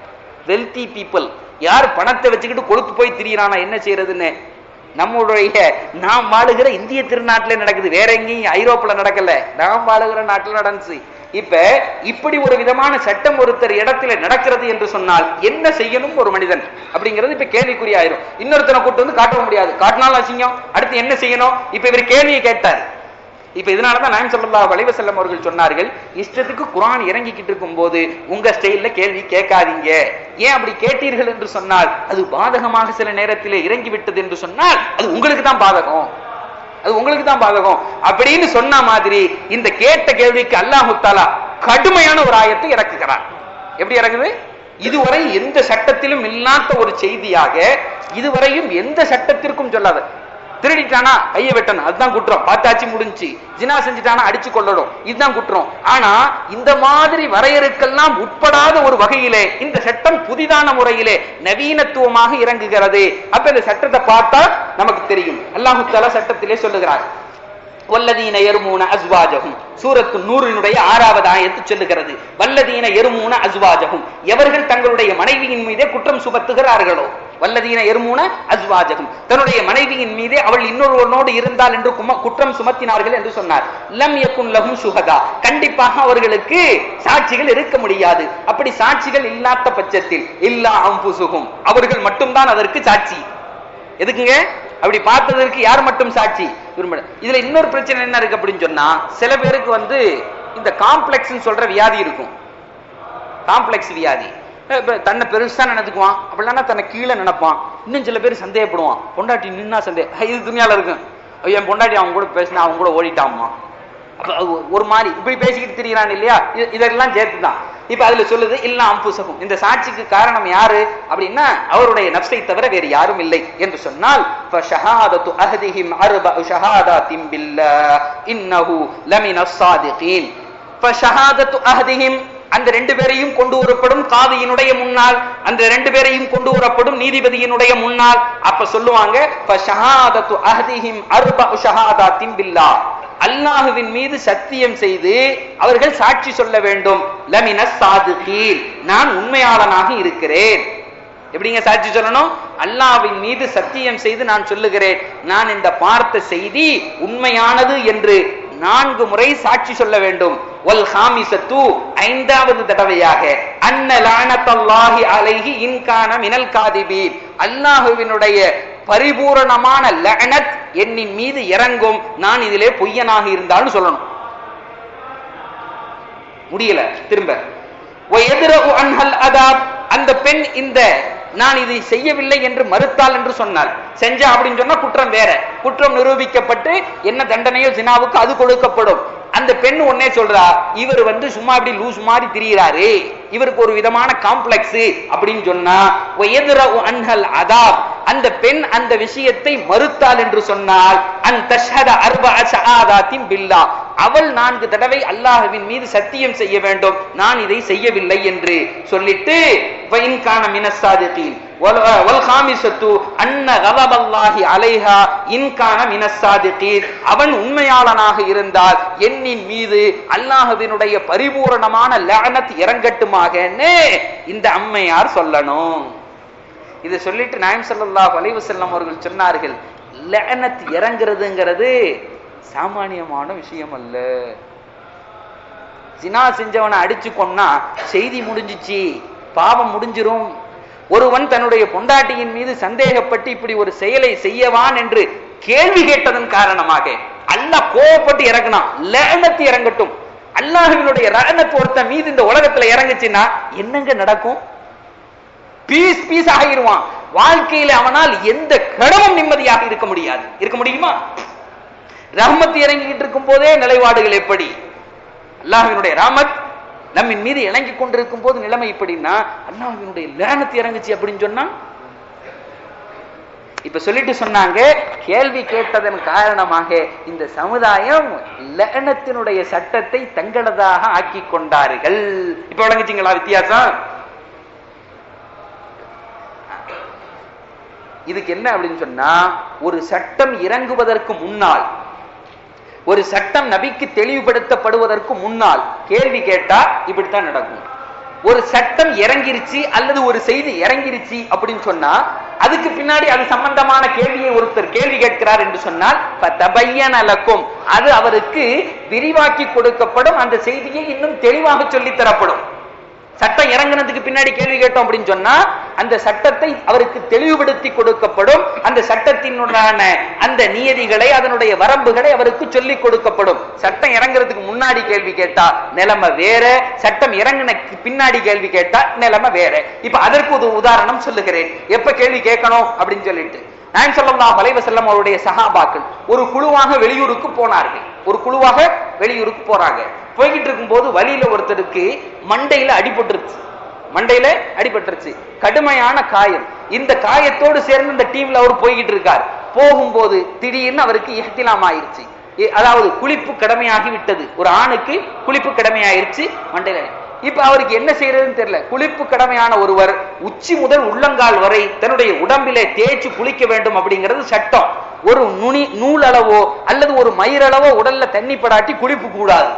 வெல்தி பீப்புள் யார் பணத்தை வச்சுக்கிட்டு கொழுத்து போய் திரியிறானா என்ன செய்யறதுன்னு நம்முடைய நாம் வாழுகிற இந்திய திருநாட்டிலே நடக்குது வேற எங்கேயும் ஐரோப்பில் நடக்கல நாம் வாழுகிற நாட்டில் நடந்துச்சு இப்ப இப்படி ஒரு விதமான சட்டம் ஒருத்தர் இடத்துல நடக்கிறது என்று சொன்னால் என்ன செய்யணும் ஒரு மனிதன் அப்படிங்கிறது இப்ப கேள்விக்குறி ஆயிரும் இன்னொருத்தனை கூட்டு வந்து காட்ட முடியாது காட்டினாலும் அசிங்கம் அடுத்து என்ன செய்யணும் இப்ப இவர் கேள்வியை கேட்டார் இப்ப இதனாலதான் நாயம் சொல்லா வளைவ செல்லம் அவர்கள் சொன்னார்கள் இஷ்டத்துக்கு குரான் இறங்கிக்கிட்டு இருக்கும் போது உங்க ஸ்டைல்ல கேள்வி கேட்காதீங்க ஏன் அப்படி கேட்டீர்கள் என்று சொன்னால் அது பாதகமாக சில நேரத்திலே இறங்கி விட்டது என்று சொன்னால் அது உங்களுக்கு தான் பாதகம் அது உங்களுக்கு தான் பாதகம் அப்படின்னு சொன்ன மாதிரி இந்த கேட்ட கேள்விக்கு அல்லாஹு தாலா கடுமையான ஒரு ஆயத்தை இறக்குகிறார் எப்படி இறங்குது இதுவரை எந்த சட்டத்திலும் இல்லாத ஒரு செய்தியாக இதுவரையும் எந்த சட்டத்திற்கும் சொல்லாத திருடிட்டானா கையை வெட்டணும் அதுதான் குற்றம் பார்த்தாச்சு முடிஞ்சு ஜினா செஞ்சுட்டானா அடிச்சு கொள்ளணும் இதுதான் குற்றம் ஆனா இந்த மாதிரி வரையறுக்கெல்லாம் உட்படாத ஒரு வகையிலே இந்த சட்டம் புதிதான முறையிலே நவீனத்துவமாக இறங்குகிறது அப்ப இந்த சட்டத்தை பார்த்தா நமக்கு தெரியும் அல்லாஹு தாலா சட்டத்திலே சொல்லுகிறார் வல்லதீன எருமூன அஸ்வாஜகும் சூரத்து நூறினுடைய ஆறாவது ஆயத்து சொல்லுகிறது வல்லதீன எருமூன அஸ்வாஜகும் எவர்கள் தங்களுடைய மனைவியின் மீதே குற்றம் சுமத்துகிறார்களோ வல்லதீன எருமூன அஸ்வாஜகும் தன்னுடைய மனைவியின் மீதே அவள் இன்னொருவனோடு இருந்தால் என்று கும- குற்றம் சுமத்தினார்கள் என்று சொன்னார் லம் யக்குன் லஹும் சுஹதா கண்டிப்பாக அவர்களுக்கு சாட்சிகள் இருக்க முடியாது அப்படி சாட்சிகள் இல்லாத பட்சத்தில் இல்லா அம்புசுகும் அவர்கள் மட்டும்தான் அதற்கு சாட்சி எதுக்குங்க அப்படி பார்த்ததற்கு யார் மட்டும் சாட்சி விரும்ப இதுல இன்னொரு பிரச்சனை என்ன இருக்கு அப்படின்னு சொன்னா சில பேருக்கு வந்து இந்த காம்ப்ளெக்ஸ் சொல்ற வியாதி இருக்கும் காம்ப்ளெக்ஸ் வியாதி அஹ் இப்ப தன்னை பெருசா நினைச்சுக்குவான் அப்படின்னா தன்னை கீழே நினைப்பான் இன்னும் சில பேர் சந்தேகப்படுவான் பொண்டாட்டி நின்னா சந்தேகம் இது துணியால இருக்கும் ஐயோ, என் பொண்டாட்டி அவங்க கூட பேசினா அவங்க கூட ஓடிட்டாம்மா அப்ப அது ஒரு மாதிரி இப்படி பேசிக்கிட்டு திரியிறான் இல்லையா இது- இதெல்லாம் சேர்த்துதான் இப்ப அதுல சொல்லுது இல்ல அம்புசகம் இந்த சாட்சிக்கு காரணம் யாரு அப்படின்னா அவருடைய நப்சை தவிர வேறு யாரும் இல்லை என்று சொன்னால் فَشَهَادَةُ أَحَدِهِمْ أَرْبَعُ شَهَادَاتٍ بِاللَّهِ إِنَّهُ لَمِنَ الصَّادِقِينَ فَشَهَادَةُ أَحَدِهِمْ அந்த ரெண்டு பேரையும் கொண்டு வரப்படும் காதியினுடைய முன்னால் அந்த ரெண்டு பேரையும் கொண்டு வரப்படும் நீதிபதியினுடைய முன்னால் அப்ப சொல்லுவாங்க فَشَهَادَةُ أَحَدِهِمْ أَرْبَعُ شَهَادَاتٍ بِاللَّهِ அல்லாஹுவின் மீது சத்தியம் செய்து அவர்கள் சாட்சி சொல்ல வேண்டும் லமின சாதுகீன் நான் உண்மையாளனாக இருக்கிறேன் எப்படிங்க சாட்சி சொல்லணும் அல்லாஹ்வின் மீது சத்தியம் செய்து நான் சொல்லுகிறேன் நான் இந்த பார்த்த செய்தி உண்மையானது என்று நான்கு முறை சாட்சி சொல்ல வேண்டும் வல் ஹாமிசத்து ஐந்தாவது தடவையாக அன்ன லானத்தல்லாஹி அலைஹி இன்கான மினல் காதிபீன் அல்லாஹுவினுடைய பரிபூரணமான லஅனத் என்னின் மீது இறங்கும் நான் இதிலே பொய்யனாக இருந்தாலும் சொல்லணும் முடியல திரும்ப وَيَدْرَأُ عَنْهَا الْعَذَابُ அந்த பெண் இந்த நான் இதை செய்யவில்லை என்று மறுத்தாள் என்று சொன்னாள் செஞ்சா அப்படின்னு சொன்னா குற்றம் வேற குற்றம் நிரூபிக்கப்பட்டு என்ன தண்டனையோ ஜினாவுக்கு அது கொடுக்கப்படும் அந்த பெண் உடனே சொல்றா இவர் வந்து சும்மா இப்படி லூஸ் மாதிரி திரியிறாரு இவருக்கு ஒரு விதமான காம்ப்ளெக்ஸ் அப்படின்னு சொன்னா وَيَدْرَأُ عَنْهَا الْعَذَابُ அந்த பெண் அந்த விஷயத்தை மறுத்தாள் என்று சொன்னால் அன் தஷ்ஹத அர்பஅ ஷஹாதாத்தின் பில்லா அவள் நான்கு தடவை அல்லாஹ்வின் மீது சத்தியம் செய்ய வேண்டும் நான் இதை செய்யவில்லை என்று சொல்லிட்டு وَإِنْ كَانَ مِنَ الصَّادِقِينَ وَالْ- وَالْخَامِسَةُ أَنَّ غَضَبَ اللَّهِ عَلَيْهَا إِنْ كَانَ مِنَ الصَّادِقِينَ அவன் உண்மையாளனாக இருந்தால் என்னின் மீது அல்லாஹ்வினுடைய பரிபூரணமான லஅனத் இறங்கட்டுமாகன்னு இந்த அம்மையார் சொல்லணும் இதை சொல்லிட்டு நாயம் ஸல்லல்லாஹு அலைஹி வஸல்லம் அவர்கள் சொன்னார்கள் லஅனத் இறங்குறதுங்கிறது சாமானியமான விஷயம் அல்ல ஜினா செஞ்சவனை அடிச்சு கொன்னா செய்தி முடிஞ்சிச்சு பாவம் முடிஞ்சிரும் ஒருவன் தன்னுடைய பொண்டாட்டியின் மீது சந்தேகப்பட்டு இப்படி ஒரு செயலை செய்யவான் என்று கேள்வி கேட்டதன் காரணமாக அல்லாஹ் கோவப்பட்டு இறங்கினான் லஅனத் இறங்கட்டும் அல்லாஹ்வினுடைய ரஅனத் ஒருத்தன் மீது இந்த உலகத்துல இறங்குச்சுன்னா என்னங்க நடக்கும் பீஸ் பீஸ் ஆகிருவான் வாழ்க்கையில அவனால் எந்த கடமும் நிம்மதியாக இருக்க முடியாது இருக்க முடியுமா ரஹ்மத் இறங்கிக்கிட்டு இருக்கும் போதே நிலைப்பாடுகள் எப்படி அல்லாஹ்வினுடைய ரஹ்மத் நம்மின் மீது இறங்கி கொண்டிருக்கும் போது நிலைமை இப்படின்னா அல்லாஹ்வினுடைய லேனத்து இறங்குச்சு அப்படின்னு சொன்னா இப்ப சொல்லிட்டு சொன்னாங்க கேள்வி கேட்டதன் காரணமாக இந்த சமுதாயம் லெனத்தினுடைய சட்டத்தை தங்களதாக ஆக்கி கொண்டார்கள் இப்ப விளங்குச்சிங்களா வித்தியாசம் இதுக்கு என்ன அப்படின்னு சொன்னா ஒரு சட்டம் இறங்குவதற்கு முன்னால் ஒரு சட்டம் நபிக்கு தெளிவுபடுத்தப்படுவதற்கு முன்னால் கேள்வி கேட்டா இப்படித்தான் நடக்கும் ஒரு சட்டம் இறங்கிருச்சு அல்லது ஒரு செய்தி இறங்கிருச்சு அப்படின்னு சொன்னா அதுக்கு பின்னாடி அது சம்பந்தமான கேள்வியை ஒருத்தர் கேள்வி கேட்கிறார் என்று சொன்னால் தபையனலக்கும் அது அவருக்கு விரிவாக்கி கொடுக்கப்படும் அந்த செய்தியை இன்னும் தெளிவாக சொல்லித் தரப்படும் சட்டம் இறங்குனதுக்கு பின்னாடி கேள்வி கேட்டோம் அப்படின்னு சொன்னா அந்த சட்டத்தை அவருக்கு தெளிவுபடுத்தி கொடுக்கப்படும் அந்த சட்டத்தினுடான அந்த நியதிகளை அதனுடைய வரம்புகளை அவருக்கு சொல்லிக் கொடுக்கப்படும் சட்டம் இறங்குறதுக்கு முன்னாடி கேள்வி கேட்டா நிலைமை வேற சட்டம் இறங்கின பின்னாடி கேள்வி கேட்டா நிலைமை வேற இப்ப அதற்கு ஒரு உதாரணம் சொல்லுகிறேன் எப்ப கேள்வி கேட்கணும் அப்படின்னு சொல்லிட்டு நான் சொல்லலாம் வலைவ செல்லம் அவருடைய சகாபாக்கள் ஒரு குழுவாக வெளியூருக்கு போனார்கள் ஒரு குழுவாக வெளியூருக்கு போறாங்க போய்கிட்டு இருக்கும்போது வழியில ஒருத்தருக்கு மண்டையில அடிபட்டுருச்சு மண்டையில அடிபட்டுருச்சு கடுமையான காயம் இந்த காயத்தோடு சேர்ந்து இந்த டீம்ல அவர் போய்கிட்டு இருக்கார் போகும்போது திடீர்னு அவருக்கு இஹ்திலாம் ஆயிருச்சு இ- அதாவது குளிப்பு கடமையாகி விட்டது ஒரு ஆணுக்கு குளிப்பு கடமையாயிருச்சு மண்டையில இப்ப அவருக்கு என்ன செய்யறதுன்னு தெரியல குளிப்பு கடமையான ஒருவர் உச்சி முதல் உள்ளங்கால் வரை தன்னுடைய உடம்பிலே தேய்ச்சி குளிக்க வேண்டும் அப்படிங்கிறது சட்டம் ஒரு நுனி நூலளவோ அல்லது ஒரு மயிரளவோ உடல்ல தண்ணி படாட்டி குளிப்பு கூடாது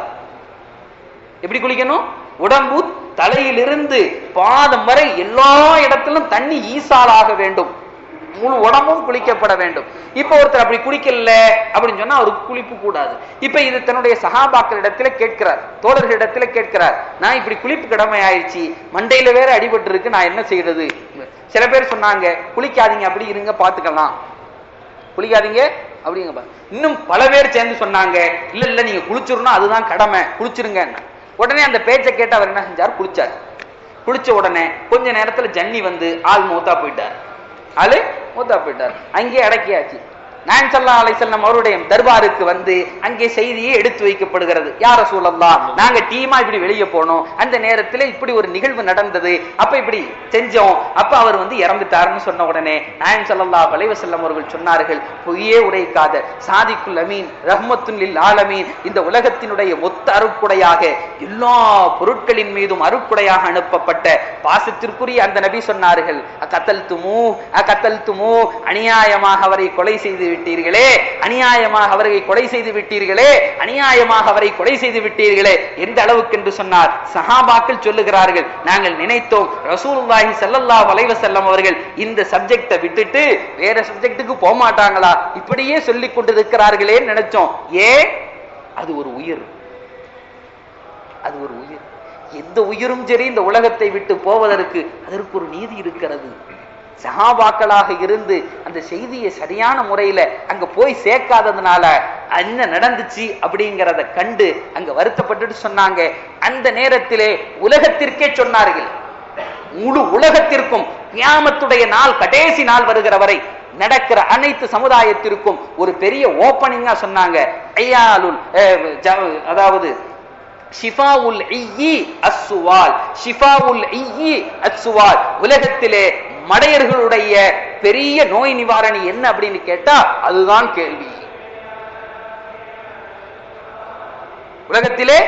எப்படி குளிக்கணும் உடம்பு தலையிலிருந்து பாதம் வரை எல்லா இடத்திலும் தண்ணி ஈசாலாக வேண்டும் முழு உடம்பும் குளிக்கப்பட வேண்டும் இப்ப ஒருத்தர் அப்படி குளிக்கல அப்படின்னு சொன்னா அவருக்கு குளிப்பு கூடாது இப்ப இது தன்னுடைய சகாபாக்களிடத்துல கேட்கிறார் தோழர்களிடத்துல கேட்கிறார் நான் இப்படி குளிப்பு கடமை ஆயிடுச்சு மண்டையில வேற அடிபட்டு இருக்கு நான் என்ன செய்யறது சில பேர் சொன்னாங்க குளிக்காதீங்க அப்படி இருங்க பாத்துக்கலாம் குளிக்காதீங்க அப்படிங்க பா. இன்னும் பல பேர் சேர்ந்து சொன்னாங்க இல்ல இல்ல நீங்க குளிச்சிடணும் அதுதான் கடமை குளிச்சிருங்க உடனே அந்த பேச்சை கேட்டு அவர் என்ன செஞ்சார் குளிச்சார் குளிச்ச உடனே கொஞ்ச நேரத்துல ஜன்னி வந்து ஆள் மூத்தா போயிட்டார் ஆளு மூத்தா போயிட்டார் அங்கேயே அடக்கியாச்சு நான் சல்லா அலைசல்லம் அவருடைய தர்பாருக்கு வந்து அங்கே செய்தியே எடுத்து வைக்கப்படுகிறது யார சூழல்லா நாங்க டீமா இப்படி வெளியே போனோம் அந்த நேரத்துல இப்படி ஒரு நிகழ்வு நடந்தது அப்ப இப்படி செஞ்சோம் அப்ப அவர் வந்து இறந்துட்டாருன்னு சொன்ன உடனே நாயன் சல்லல்லா செல்லம் அவர்கள் சொன்னார்கள் பொய்யே உரைக்காத சாதிக்குல் அமீன் ரஹ்மத்துல் லில் ஆலமீன் இந்த உலகத்தினுடைய மொத்த அருட்குடையாக எல்லா பொருட்களின் மீதும் அருட்குடையாக அனுப்பப்பட்ட பாசத்திற்குரிய அந்த நபி சொன்னார்கள் அகத்தல் துமு அகத்தல் துமு அநியாயமாக அவரை கொலை செய்து விட்டீர்களே அநியாயமாக அவரை கொலை செய்து விட்டீர்களே அநியாயமாக அவரை கொலை செய்து விட்டீர்களே எந்த அளவுக்கு என்று சொன்னார் சஹாபாக்கள் சொல்லுகிறார்கள் நாங்கள் நினைத்தோம் ரசூலுல்லாஹி ஸல்லல்லாஹு அலைஹி வஸல்லம் அவர்கள் இந்த சப்ஜெக்டை விட்டுட்டு வேற சப்ஜெக்ட்டுக்கு போக மாட்டாங்களா இப்படியே சொல்லிக் கொண்டிருக்கிறார்களே நினைச்சோம் ஏன் அது ஒரு உயிர் அது ஒரு உயிர் எந்த உயிரும் சரி இந்த உலகத்தை விட்டு போவதற்கு அதற்கு ஒரு நீதி இருக்கிறது சகாபாக்களாக இருந்து அந்த செய்தியை சரியான முறையில அங்க போய் சேர்க்காததுனால என்ன நடந்துச்சு அப்படிங்கிறத கண்டு அங்க வருத்தப்பட்டுட்டு சொன்னாங்க அந்த நேரத்திலே உலகத்திற்கே சொன்னார்கள் முழு உலகத்திற்கும் கியாமத்துடைய நாள் கடைசி நாள் வருகிற வரை நடக்கிற அனைத்து சமுதாயத்திற்கும் ஒரு பெரிய ஓப்பனிங்கா சொன்னாங்க ஐயாலுல் அஹ், ஜ- அதாவது ஷிஃபாவுல் ஐயி அஸ்ஸுவால் ஷிஃபாவுல் ஐயி அஸ்ஸுவால் உலகத்திலே மடையர்களுடைய பெரிய நோய் நிவாரணி என்ன அப்படின்னு கேட்டா அதுதான் கேள்வி உலகத்திலே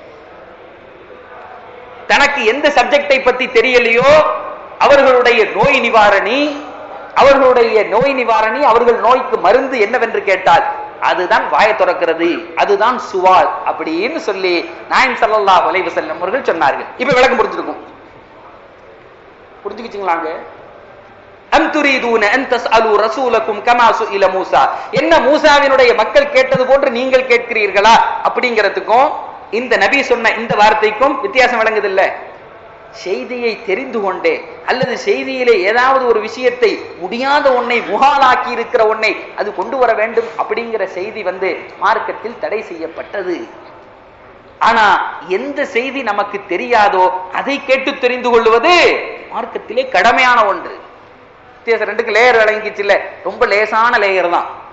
தனக்கு எந்த சப்ஜெக்டை பத்தி தெரியலையோ அவர்களுடைய நோய் நிவாரணி அவர்களுடைய நோய் நிவாரணி அவர்கள் நோய்க்கு மருந்து என்னவென்று கேட்டால் அதுதான் வாயை திறக்கிறது அதுதான் சுவால் அப்படின்னு சொல்லி நாயன் ஸல்லல்லாஹு அலைஹி வஸல்லம் அவர்கள் சொன்னார்கள் இப்ப விளக்கம் புரிஞ்சிருக்கும் புரிஞ்சுக்கிச்சிங்களாங்க அம் துரீதூன அன் தஸ்அலு ரசூலக்கும் கமா சுஇல மூசா என்ன மூசாவினுடைய மக்கள் கேட்டது போன்று நீங்கள் கேட்கிறீர்களா அப்படிங்கிறதுக்கும் இந்த நபி சொன்ன இந்த வார்த்தைக்கும் வித்தியாசம் விளங்குதில்ல செய்தியை தெரிந்து கொண்டே அல்லது செய்தியிலே ஏதாவது ஒரு விஷயத்தை முடியாத ஒன்னை முகாலாக்கி இருக்கிற ஒன்னை அது கொண்டு வர வேண்டும் அப்படிங்கிற செய்தி வந்து மார்க்கத்தில் தடை செய்யப்பட்டது ஆனா எந்த செய்தி நமக்கு தெரியாதோ அதை கேட்டு தெரிந்து கொள்வது மார்க்கத்திலே கடமையான ஒன்று வித்தியாசம் ரெண்டுக்கு லேயர் விளங்கிச்சு இல்ல ரொம்ப லேசான லேயர் தான்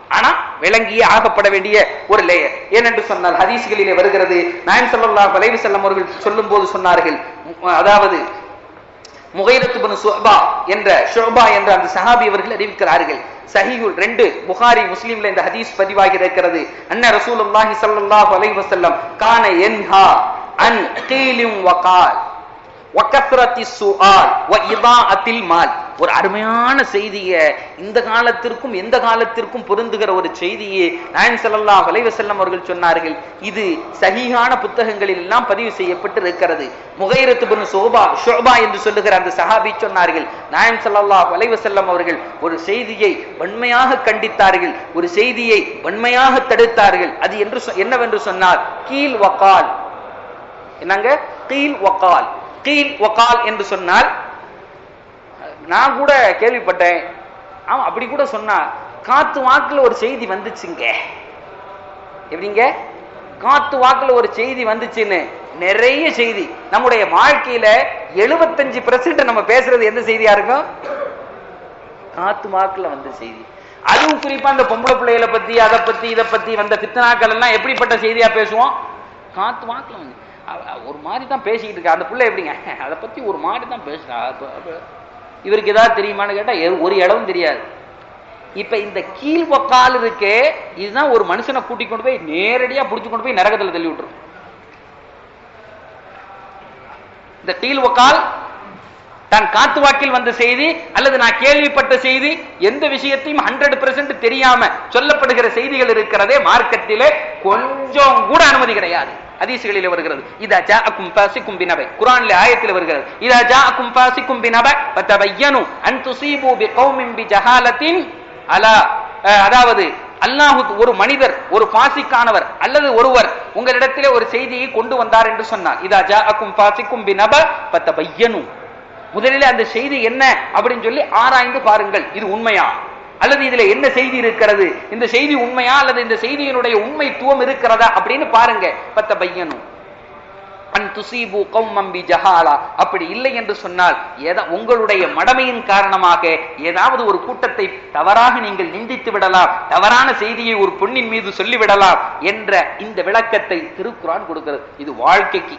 ஆனா விளங்கியே ஆகப்பட வேண்டிய ஒரு லேயர் ஏனென்று சொன்னால் ஹதீஸ்களிலே வருகிறது நாயம் ஸல்லல்லாஹு அலைஹி வஸல்லம் அவர்கள் சொல்லும் போது சொன்னார்கள் உம், அதாவது முகைரத்து பின் சுஹ்பா என்ற ஷுபா என்ற அந்த சஹாபி அவர்கள் அறிவிக்கிறார்கள் சஹீஹுல் ரெண்டு புகாரி முஸ்லிம்ல இந்த ஹதீஸ் பதிவாகி இருக்கிறது அன்ன ரசூலுல்லாஹி ஸல்லல்லாஹு அலைஹி வஸல்லம் கான யன்ஹா அன் கீலிம் வகால் வகத்ரத்தி சுஆல் வ இதாஅத்தில் மால் ஒரு அருமையான செய்தியை இந்த காலத்திற்கும் எந்த காலத்திற்கும் பொருந்துகிற ஒரு செய்தியை நாயன் ஸல்லல்லாஹு அலைஹி வஸல்லம் அவர்கள் சொன்னார்கள் இது சஹீஹான புத்தகங்களில் எல்லாம் பதிவு செய்யப்பட்டு இருக்கிறது முகைரத்து பின் சோபா ஷோபா என்று சொல்லுகிற அந்த சஹாபி சொன்னார்கள் நாயன் ஸல்லல்லாஹு அலைஹி வஸல்லம் அவர்கள் ஒரு செய்தியை வன்மையாக கண்டித்தார்கள் ஒரு செய்தியை வன்மையாக தடுத்தார்கள் அது என்று சொ- என்னவென்று சொன்னார் கீழ் வகால் என்னங்க கீல் வக்கால் கீல் வக்கால் என்று சொன்னால் நான் கூட கேள்விப்பட்டேன் ஆமா அப்படி கூட சொன்னா காத்து வாக்குல ஒரு செய்தி வந்துச்சுங்க எப்படிங்க காத்து வாக்குல ஒரு செய்தி வந்துச்சுன்னு நிறைய செய்தி நம்முடைய வாழ்க்கையில 75% பெர்சென்ட் நம்ம பேசுறது எந்த செய்தியா இருக்கும் காத்து வாக்குல வந்த செய்தி அதுவும் குறிப்பா அந்த பொம்பளை பிள்ளைகளை பத்தி அதை பத்தி இதை பத்தி வந்த பித்தனாக்கள் எல்லாம் எப்படிப்பட்ட செய்தியா பேசுவோம் காத்து வாக்குல வந்து அவ- அவ ஒரு மாதிரி தான் பேசிக்கிட்டு இருக்கா அந்த பிள்ளை எப்படிங்க அதை பத்தி ஒரு மாதிரி தான் பேசுறா அப்ப- அப்ப இவருக்கு ஏதாவது தெரியுமான்னு கேட்டா எ- ஒரு இடமும் தெரியாது இப்ப இந்த கீழ்வக்கால் இருக்கே இதுதான் ஒரு மனுஷனை கூட்டி கொண்டு போய் நேரடியா புடிச்சு கொண்டு போய் நரகத்துல தள்ளி விட்டுரும் இந்த கீழ்வக்கால் தான் காத்து வாக்கில் வந்த செய்தி அல்லது நான் கேள்விப்பட்ட செய்தி எந்த விஷயத்தையும் ஹண்ட்ரட் பெர்சென்ட் தெரியாம சொல்லப்படுகிற செய்திகள் இருக்கிறதே மார்க்கத்திலே கொஞ்சம் கூட அனுமதி கிடையாது ஹதீஸ்களிலே வருகிறது இதா ஜாஅக்கும் ஃபாசிக்கும் பினபை குர்ஆனிலே ஆயத்தில் வருகிறது இதா ஜாஅக்கும் ஃபாசிக்கும் பினபை ஃபதபையனு அன் துஸீபு பிகௌமின் பிஜஹாலத்தின் அலா அஹ், அதாவது அல்லாஹு ஒரு மனிதர் ஒரு பாசிக்கானவர் அல்லது ஒருவர் உங்களிடத்திலே ஒரு செய்தியை கொண்டு வந்தார் என்று சொன்னார் இதா ஜாஅக்கும் ஃபாசிக்கும் பினப ஃபதபையனு முதலில் அந்த செய்தி என்ன அப்படின்னு சொல்லி ஆராய்ந்து பாருங்கள் இது உண்மையா அல்லது இதுல என்ன செய்தி இருக்கிறது இந்த செய்தி உண்மையா அல்லது இந்த செய்தியினுடைய உண்மைத்துவம் இருக்கிறதா அப்படின்னு பாருங்க பத்த பையனும் அன் துசீபு கௌமம் பி ஜஹாலா அப்படி இல்லை என்று சொன்னால் ஏதா உங்களுடைய மடமையின் காரணமாக ஏதாவது ஒரு கூட்டத்தை தவறாக நீங்கள் நிந்தித்து விடலாம் தவறான செய்தியை ஒரு பொண்ணின் மீது சொல்லிவிடலாம் என்ற இந்த விளக்கத்தை திருக்குரான் கொடுக்கிறது இது வாழ்க்கைக்கு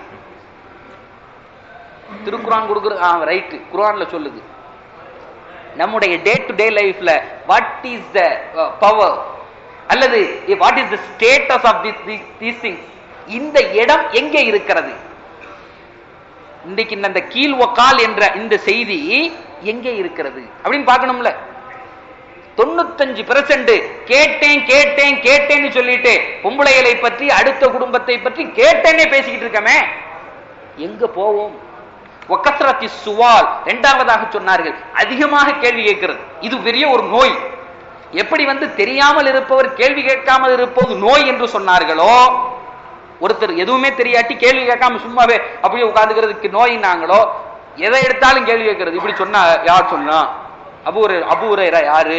திருக்குரான் கொடுக்குறது ஆ ரைட்டு குரான்ல சொல்லுது நம்முடைய டே டு டே லைஃப்ல வாட் இஸ் த பவர் அல்லது what is the status of this these things இந்த இடம் எங்கே இருக்கிறது இன்றைக்கு இந்த கீழ் வக்கால் என்ற இந்த செய்தி எங்கே இருக்கிறது அப்படின்னு பார்க்கணும்ல தொண்ணூத்தஞ்சு பெர்சென்ட் கேட்டேன் கேட்டேன் கேட்டேன்னு சொல்லிட்டு பொம்பளைகளை பற்றி அடுத்த குடும்பத்தை பற்றி கேட்டேனே பேசிக்கிட்டு இருக்கமே எங்க போவோம் ஒக்கசரத்தி சுவால் இரண்டாவதாக சொன்னார்கள் அதிகமாக கேள்வி கேட்கிறது இது பெரிய ஒரு நோய் எப்படி வந்து தெரியாமல் இருப்பவர் கேள்வி கேட்காமல் இருப்பது நோய் என்று சொன்னார்களோ ஒருத்தர் எதுவுமே தெரியாட்டி கேள்வி கேட்காம சும்மாவே அப்படியே உட்கார்ந்துக்கிறதுக்கு நோயினாங்களோ எதை எடுத்தாலும் கேள்வி கேட்கறது இப்படி சொன்னா யார் சொன்னா அபூர அபூரைரா யாரு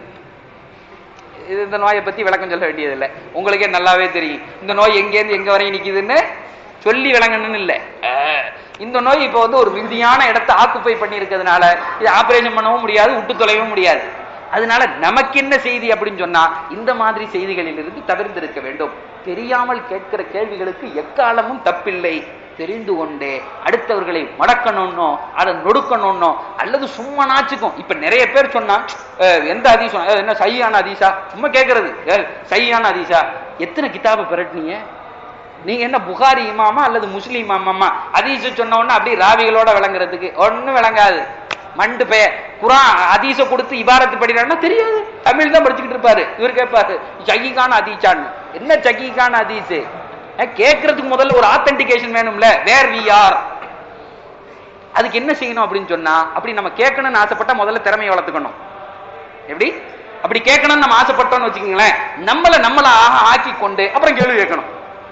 இது இந்த நோயை பத்தி விளக்கம் சொல்ல வேண்டியதில்லை உங்களுக்கே நல்லாவே தெரியும் இந்த நோய் எங்கேருந்து எங்க வரையும் நிக்குதுன்னு சொல்லி விளங்கணும்னு இல்லை அஹ், இந்த நோய் இப்போ வந்து ஒரு விந்தியான இடத்தை ஆக்குப்பை பண்ணி இருக்கிறதுனால இது ஆபரேஷன் பண்ணவும் முடியாது விட்டு தொலைவும் முடியாது அதனால நமக்கு என்ன செய்தி அப்படின்னு சொன்னா இந்த மாதிரி செய்திகளில் இருந்து தவிர்த்திருக்க வேண்டும் தெரியாமல் கேட்கிற கேள்விகளுக்கு எக்காலமும் தப்பில்லை தெரிந்து கொண்டே அடுத்தவர்களை மடக்கணும்னோ அதை நொடுக்கணும்னோ அல்லது சும்மா நாச்சுக்கும் இப்ப நிறைய பேர் சொன்னா "அஹ், எந்த அதிசம் அஹ், என்ன சையான அதிசா சும்மா கேட்கறது "அஹ், சையான அதிசா எத்தனை கிதாபை பெரட்டினீங்க நீங்க என்ன புகாரி இமாமா அல்லது முஸ்லீம் இமாமா அதீச சொன்ன உடனே அப்படியே ராவிகளோட விளங்குறதுக்கு ஒண்ணும் விளங்காது மண்டு பெயர் குரான் அதீச கொடுத்து இபாரத்து படிக்கிறான்னா தெரியாது தமிழ் தான் படிச்சுக்கிட்டு இருப்பாரு இவர் கேட்பாரு ஜகிகான அதீசான்னு என்ன ஜகிகான அதீஸ் கேட்கறதுக்கு முதல்ல ஒரு ஆத்தென்டிகேஷன் வேணும்ல வேர் வி ஆர் அதுக்கு என்ன செய்யணும் அப்படின்னு சொன்னா அப்படி நம்ம கேட்கணும்னு ஆசைப்பட்டா முதல்ல திறமையை வளர்த்துக்கணும் எப்படி அப்படி கேட்கணும்னு நம்ம ஆசைப்பட்டோம்னு வச்சுக்கோங்களேன் நம்மள நம்மள ஆக ஆக்கி கொண்டு அப்புறம் கேள்வி கேட்கணும்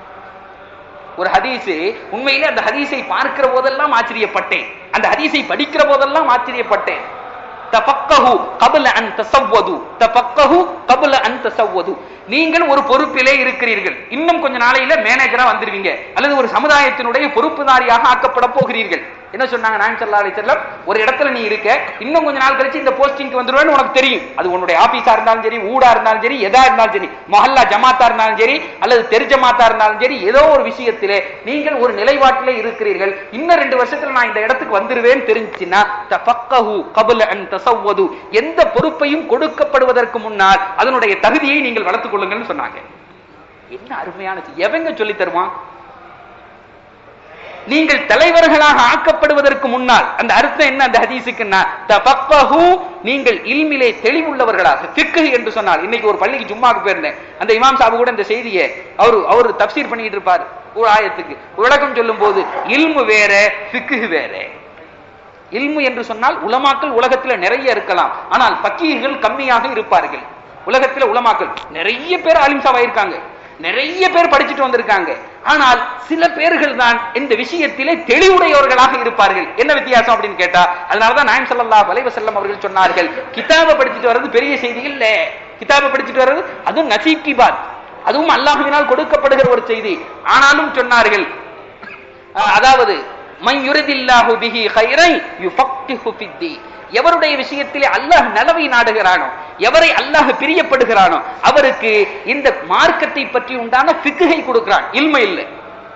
ஒரு ஹதீஸ் உண்மையிலே அந்த ஹதீஸை பார்க்கிற போதெல்லாம் ஆச்சரியப்பட்டேன் அந்த ஹதீஸை படிக்கிற போதெல்லாம் ஆச்சரியப்பட்டேன் தபக்கஹு கபல அன் தசவ்வது தபக்கஹு கபுல அந்த சவ்வது நீங்கள் ஒரு பொறுப்பிலே இருக்கிறீர்கள் இன்னும் கொஞ்ச நாளையில மேனேஜரா வந்துருவீங்க அல்லது ஒரு சமுதாயத்தினுடைய பொறுப்புதாரியாக ஆக்கப்பட போகிறீர்கள் என்ன சொன்னாங்க நாயம் சல்லா அலி செல்லம் ஒரு இடத்துல நீ இருக்க இன்னும் கொஞ்ச நாள் கழிச்சு இந்த போஸ்டிங்க்கு வந்துருவேன்னு உனக்கு தெரியும் அது உன்னுடைய ஆபீஸா இருந்தாலும் சரி ஊடா இருந்தாலும் சரி எதா இருந்தாலும் சரி மஹல்லா ஜமாத்தா இருந்தாலும் சரி அல்லது தெரிஜமாத்தா இருந்தாலும் சரி ஏதோ ஒரு விஷயத்திலே நீங்கள் ஒரு நிலைப்பாட்டிலே இருக்கிறீர்கள் இன்னும் ரெண்டு வருஷத்துல நான் இந்த இடத்துக்கு வந்துருவேன்னு தெரிஞ்சுச்சுன்னா தஃபக்கஹு கபுல அன் தசவ்வது எந்த பொறுப்பையும் கொடுக்கப்படுவதற்கு முன்னால் அதனுடைய தகுதியை நீங்கள் வளர்த்துக் கொள்ளுங்கள்னு சொன்னாங்க என்ன அருமையான செய்தி. எவங்க சொல்லி தருவான் நீங்கள் தலைவர்களாக ஆக்கப்படுவதற்கு முன்னால் அந்த அர்த்தம் என்ன அந்த ஹதீஸுக்குன்னா தஃபக்கஹு நீங்கள் இல்மிலே தெளிவுள்ளவர்களாக ஃபிக்ஹ் என்று சொன்னால் இன்னைக்கு ஒரு பள்ளிக்கு ஜும்மாக்கு போயிருந்தேன் அந்த இமாம் சாபு கூட இந்த செய்தியை அவரு அவர் தப்சீர் பண்ணிட்டு இருப்பார் ஒரு ஆயத்துக்கு விளக்கம் சொல்லும் போது இல்மு வேற ஃபிக்ஹ் வேற இல்மு என்று சொன்னால் உலமாக்கள் உலகத்துல நிறைய இருக்கலாம் ஆனால் பக்கீர்கள் கம்மியாக இருப்பார்கள் உலகத்துல உலமாக்கள் நிறைய பேர் ஆலிம்சாவாயிருக்காங்க நிறைய பேர் படிச்சுட்டு வந்திருக்காங்க ஆனால் சில பேர்கள் தான் இந்த விஷயத்திலே தெளிவுடையவர்களாக இருப்பார்கள் என்ன வித்தியாசம் அப்படின்னு கேட்டா அதனாலதான் நாயம் ஸல்லல்லாஹு அலைஹி வஸல்லம் அவர்கள் சொன்னார்கள் கிதாபை படிச்சுட்டு வர்றது பெரிய செய்தி இல்ல கிதாபை படிச்சுட்டு வர்றது அதுவும் நசீப் கி பாத் அதுவும் அல்லாஹ்வினால் கொடுக்கப்படுகிற ஒரு செய்தி ஆனாலும் சொன்னார்கள் அஹ் அதாவது மை யுரிதில்லாஹு பிஹி கைரை யுஃபக்கிஹு ஃபித்தீன் எவருடைய விஷயத்திலே அல்லாஹ் நலவை நாடுகிறானோ எவரை அல்லாஹ் பிரியப்படுகிறானோ அவருக்கு இந்த மார்க்கத்தை பற்றி உண்டான ஃபிக்குகை கொடுக்கிறான் இல்ம இல்லை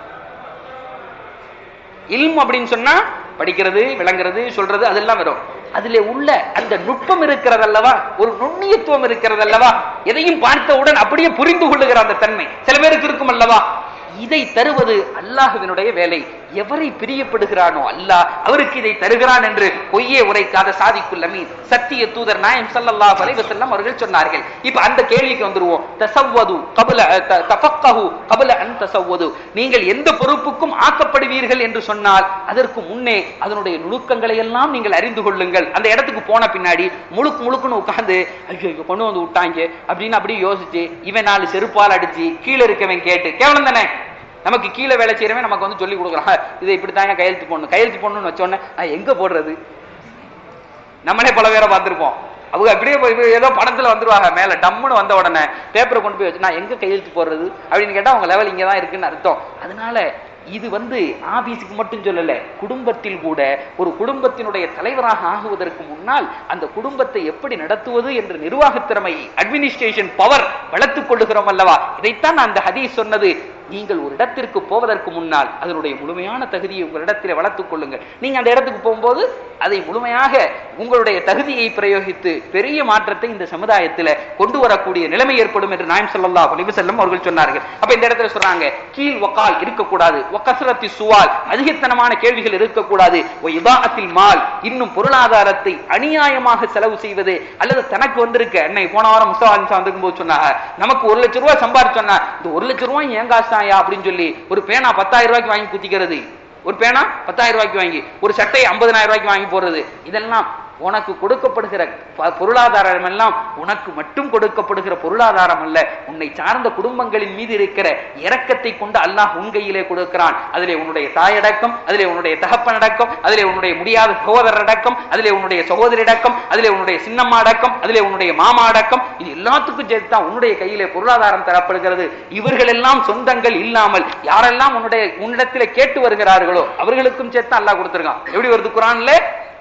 இல்ம் அப்படின்னு சொன்னா படிக்கிறது விளங்குறது சொல்றது அதெல்லாம் வரும் அதுல உள்ள அந்த நுட்பம் இருக்கிறது அல்லவா ஒரு நுண்ணியத்துவம் இருக்கிறது அல்லவா எதையும் பார்த்தவுடன் அப்படியே புரிந்து கொள்ளுகிற அந்த தன்மை சில பேருக்கு இருக்கும் அல்லவா இதை தருவது அல்லாஹுவினுடைய வேலை எவரை பிரியப்படுகிறானோ அல்லாஹ் அவருக்கு இதை தருகிறான் என்று பொய்யே உரைக்காத சாதிக்குல் அமீன் சத்திய தூதர் நாயம் ஸல்லல்லாஹு அலைஹி வஸல்லம் அவர்கள் சொன்னார்கள் இப்ப அந்த கேள்விக்கு வந்துருவோம் தசவ்வது கபல த- தஃபக்கஹு கபல அன் தசவ்வது நீங்கள் எந்த பொறுப்புக்கும் ஆக்கப்படுவீர்கள் என்று சொன்னால் அதற்கு முன்னே அதனுடைய நுணுக்கங்களை எல்லாம் நீங்கள் அறிந்து கொள்ளுங்கள் அந்த இடத்துக்கு போன பின்னாடி முழுக்கு முழுக்குன்னு உட்கார்ந்து ஐயோ ஐயோ, கொண்டு வந்து விட்டாங்க அப்படின்னு அப்படியே யோசிச்சு இவன் நாலு செருப்பால் அடிச்சு கீழே இருக்கவன் கேட்டு கேவலம் தானே நமக்கு கீழே வேலை செய்யறவன் நமக்கு வந்து சொல்லி கொடுக்குறான் இதை இப்படித்தாங்க கையெழுத்து போடணும் கையெழுத்து போடணும்னு வச்சோடனே நான் எங்க போடுறது நம்மளே பல பேரை பார்த்திருப்போம் அவங்க அப்படியே போய் போய் ஏதோ படத்துல வந்துருவாங்க மேல டம்முன்னு வந்த உடனே பேப்பரை கொண்டு போய் வச்சு நான் எங்க கையெழுத்து போடுறது அப்படின்னு கேட்டா அவங்க லெவல் இங்க தான் இருக்குன்னு அர்த்தம் அதனால இது வந்து ஆபீஸுக்கு மட்டும் சொல்லல குடும்பத்தில் கூட ஒரு குடும்பத்தினுடைய தலைவராக ஆகுவதற்கு முன்னால் அந்த குடும்பத்தை எப்படி நடத்துவது என்ற நிர்வாகத் திறமை அட்மினிஸ்ட்ரேஷன் பவர் வளர்த்துக் கொள்ளுகிறோம் அல்லவா இதைத்தான் அந்த ஹதீஸ் சொன்னது நீங்கள் ஒரு இடத்திற்கு போவதற்கு முன்னால் அதனுடைய முழுமையான தகுதியை உங்களிடத்தில் வளர்த்துக் கொள்ளுங்கள் நீங்க அந்த இடத்துக்கு போகும்போது அதை முழுமையாக உங்களுடைய தகுதியை பிரயோகித்து பெரிய மாற்றத்தை இந்த சமுதாயத்தில் கொண்டு வரக்கூடிய நிலைமை ஏற்படும் என்று நாயம் ஸல்லல்லாஹு அலைஹி வஸல்லம் அவர்கள் சொன்னார்கள் அப்ப இந்த இடத்துல சொல்றாங்க கீழ் வக்கால் இருக்கக்கூடாது வக்கசரத்தி சுவால் அதிகத்தனமான கேள்விகள் இருக்கக்கூடாது இதாஅத்தில் மால் இன்னும் பொருளாதாரத்தை அநியாயமாக செலவு செய்வது அல்லது தனக்கு வந்திருக்க அன்னை போன வாரம் முஸ்தபா வந்திருக்கும் போது சொன்னாங்க நமக்கு ஒரு லட்சம் ரூபாய் சம்பாரிச்சோன்னா இந்த ஒரு லட்சம் ரூபாய் ஏன் காசாயா அப்படின்னு சொல்லி ஒரு பேனா பத்தாயிரம் ரூபாய்க்கு வாங்கி குத்திக்கிறது ஒரு பேனா பத்தாயிரம் ரூபாய்க்கு வாங்கி ஒரு சட்டை ஐம்பதனாயிரம் ரூபாய்க்கு வாங்கி போடுறது இதெல்லாம் உனக்கு கொடுக்கப்படுகிற ப- பொருளாதாரம் எல்லாம் உனக்கு மட்டும் கொடுக்கப்படுகிற பொருளாதாரம் அல்ல உன்னை சார்ந்த குடும்பங்களின் மீது இருக்கிற இரக்கத்தை கொண்டு அல்லாஹ் உன் கையிலே கொடுக்கிறான் அதிலே உன்னுடைய தாயடக்கம் அதிலே உன்னுடைய தகப்பன் அடக்கம் அதிலே உன்னுடைய முடியாத சகோதரர் அடக்கம் அதிலே உன்னுடைய சகோதரி அடக்கம் அதிலே உன்னுடைய சின்னம்மா அடக்கம் அதிலே உன்னுடைய மாமா அடக்கம் இது எல்லாத்துக்கும் சேர்த்து தான் உன்னுடைய கையிலே பொருளாதாரம் தரப்படுகிறது இவர்கள் எல்லாம் சொந்தங்கள் இல்லாமல் யாரெல்லாம் உன்னுடைய உன்னிடத்திலே கேட்டு வருகிறார்களோ அவர்களுக்கும் சேர்த்து அல்லாஹ் கொடுத்திருக்கான் எப்படி வருது குரான்ல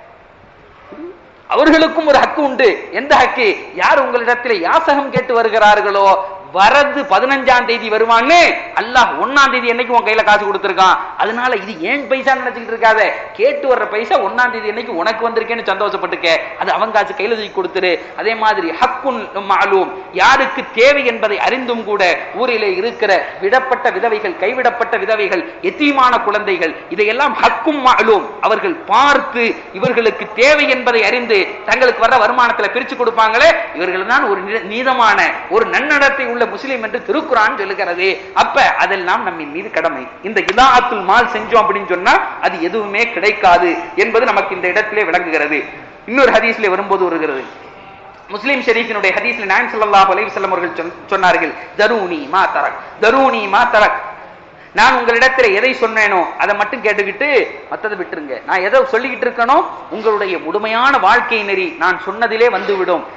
அவர்களுக்கும் ஒரு ஹக்கு உண்டு எந்த ஹக்கு யார் உங்களிடத்தில் யாசகம் கேட்டு வருகிறார்களோ வரது பதினஞ்சாம் தேதி வருவான்னு அல்லாஹ் ஒன்னாம் தேதி என்னைக்கு உன் கையில காசு கொடுத்திருக்கான் அதனால இது ஏன் பைசா நினைச்சுக்கிட்டு இருக்காத கேட்டு வர்ற பைசா ஒன்னாம் தேதி என்னைக்கு உனக்கு வந்திருக்கேன்னு சந்தோஷப்பட்டுக்க அது அவன் காசு கையில தூக்கி கொடுத்துரு அதே மாதிரி ஹக்குன் மாலூம் யாருக்கு தேவை என்பதை அறிந்தும் கூட ஊரிலே இருக்கிற விடப்பட்ட விதவைகள் கைவிடப்பட்ட விதவைகள் எத்தீமான குழந்தைகள் இதையெல்லாம் ஹக்கும் மாலூம் அவர்கள் பார்த்து இவர்களுக்கு தேவை என்பதை அறிந்து தங்களுக்கு வர்ற வருமானத்துல பிரிச்சு கொடுப்பாங்களே இவர்கள் தான் ஒரு நீ- நீதமான ஒரு நன்னடத்தை உள்ள முஸ்லிம் என்று திருக்குறான் சொல்லுகிறது அப்ப அதெல்லாம் நம்மின் மீது கடமை இந்த இதாத்துல் மால் செஞ்சோம் அப்படின்னு சொன்னா அது எதுவுமே கிடைக்காது என்பது நமக்கு இந்த இடத்திலே விளங்குகிறது இன்னொரு ஹதீஸ்ல வரும்போது வருகிறது முஸ்லிம் ஷெரீஃபினுடைய ஹதீஸ்ல நாயம் ஸல்லல்லாஹு அலைஹி வஸல்லம் அவர்கள் சொன்- சொன்னார்கள் தரூனி மா தரக் தரூனி மா தரக் நான் உங்களிடத்துல எதை சொன்னேனோ அதை மட்டும் கேட்டுக்கிட்டு மத்ததை விட்டுருங்க நான் எதை சொல்லிக்கிட்டு இருக்கனோ உங்களுடைய முழுமையான வாழ்க்கை நெறி நான் சொன்னதிலே வந்துவிடும்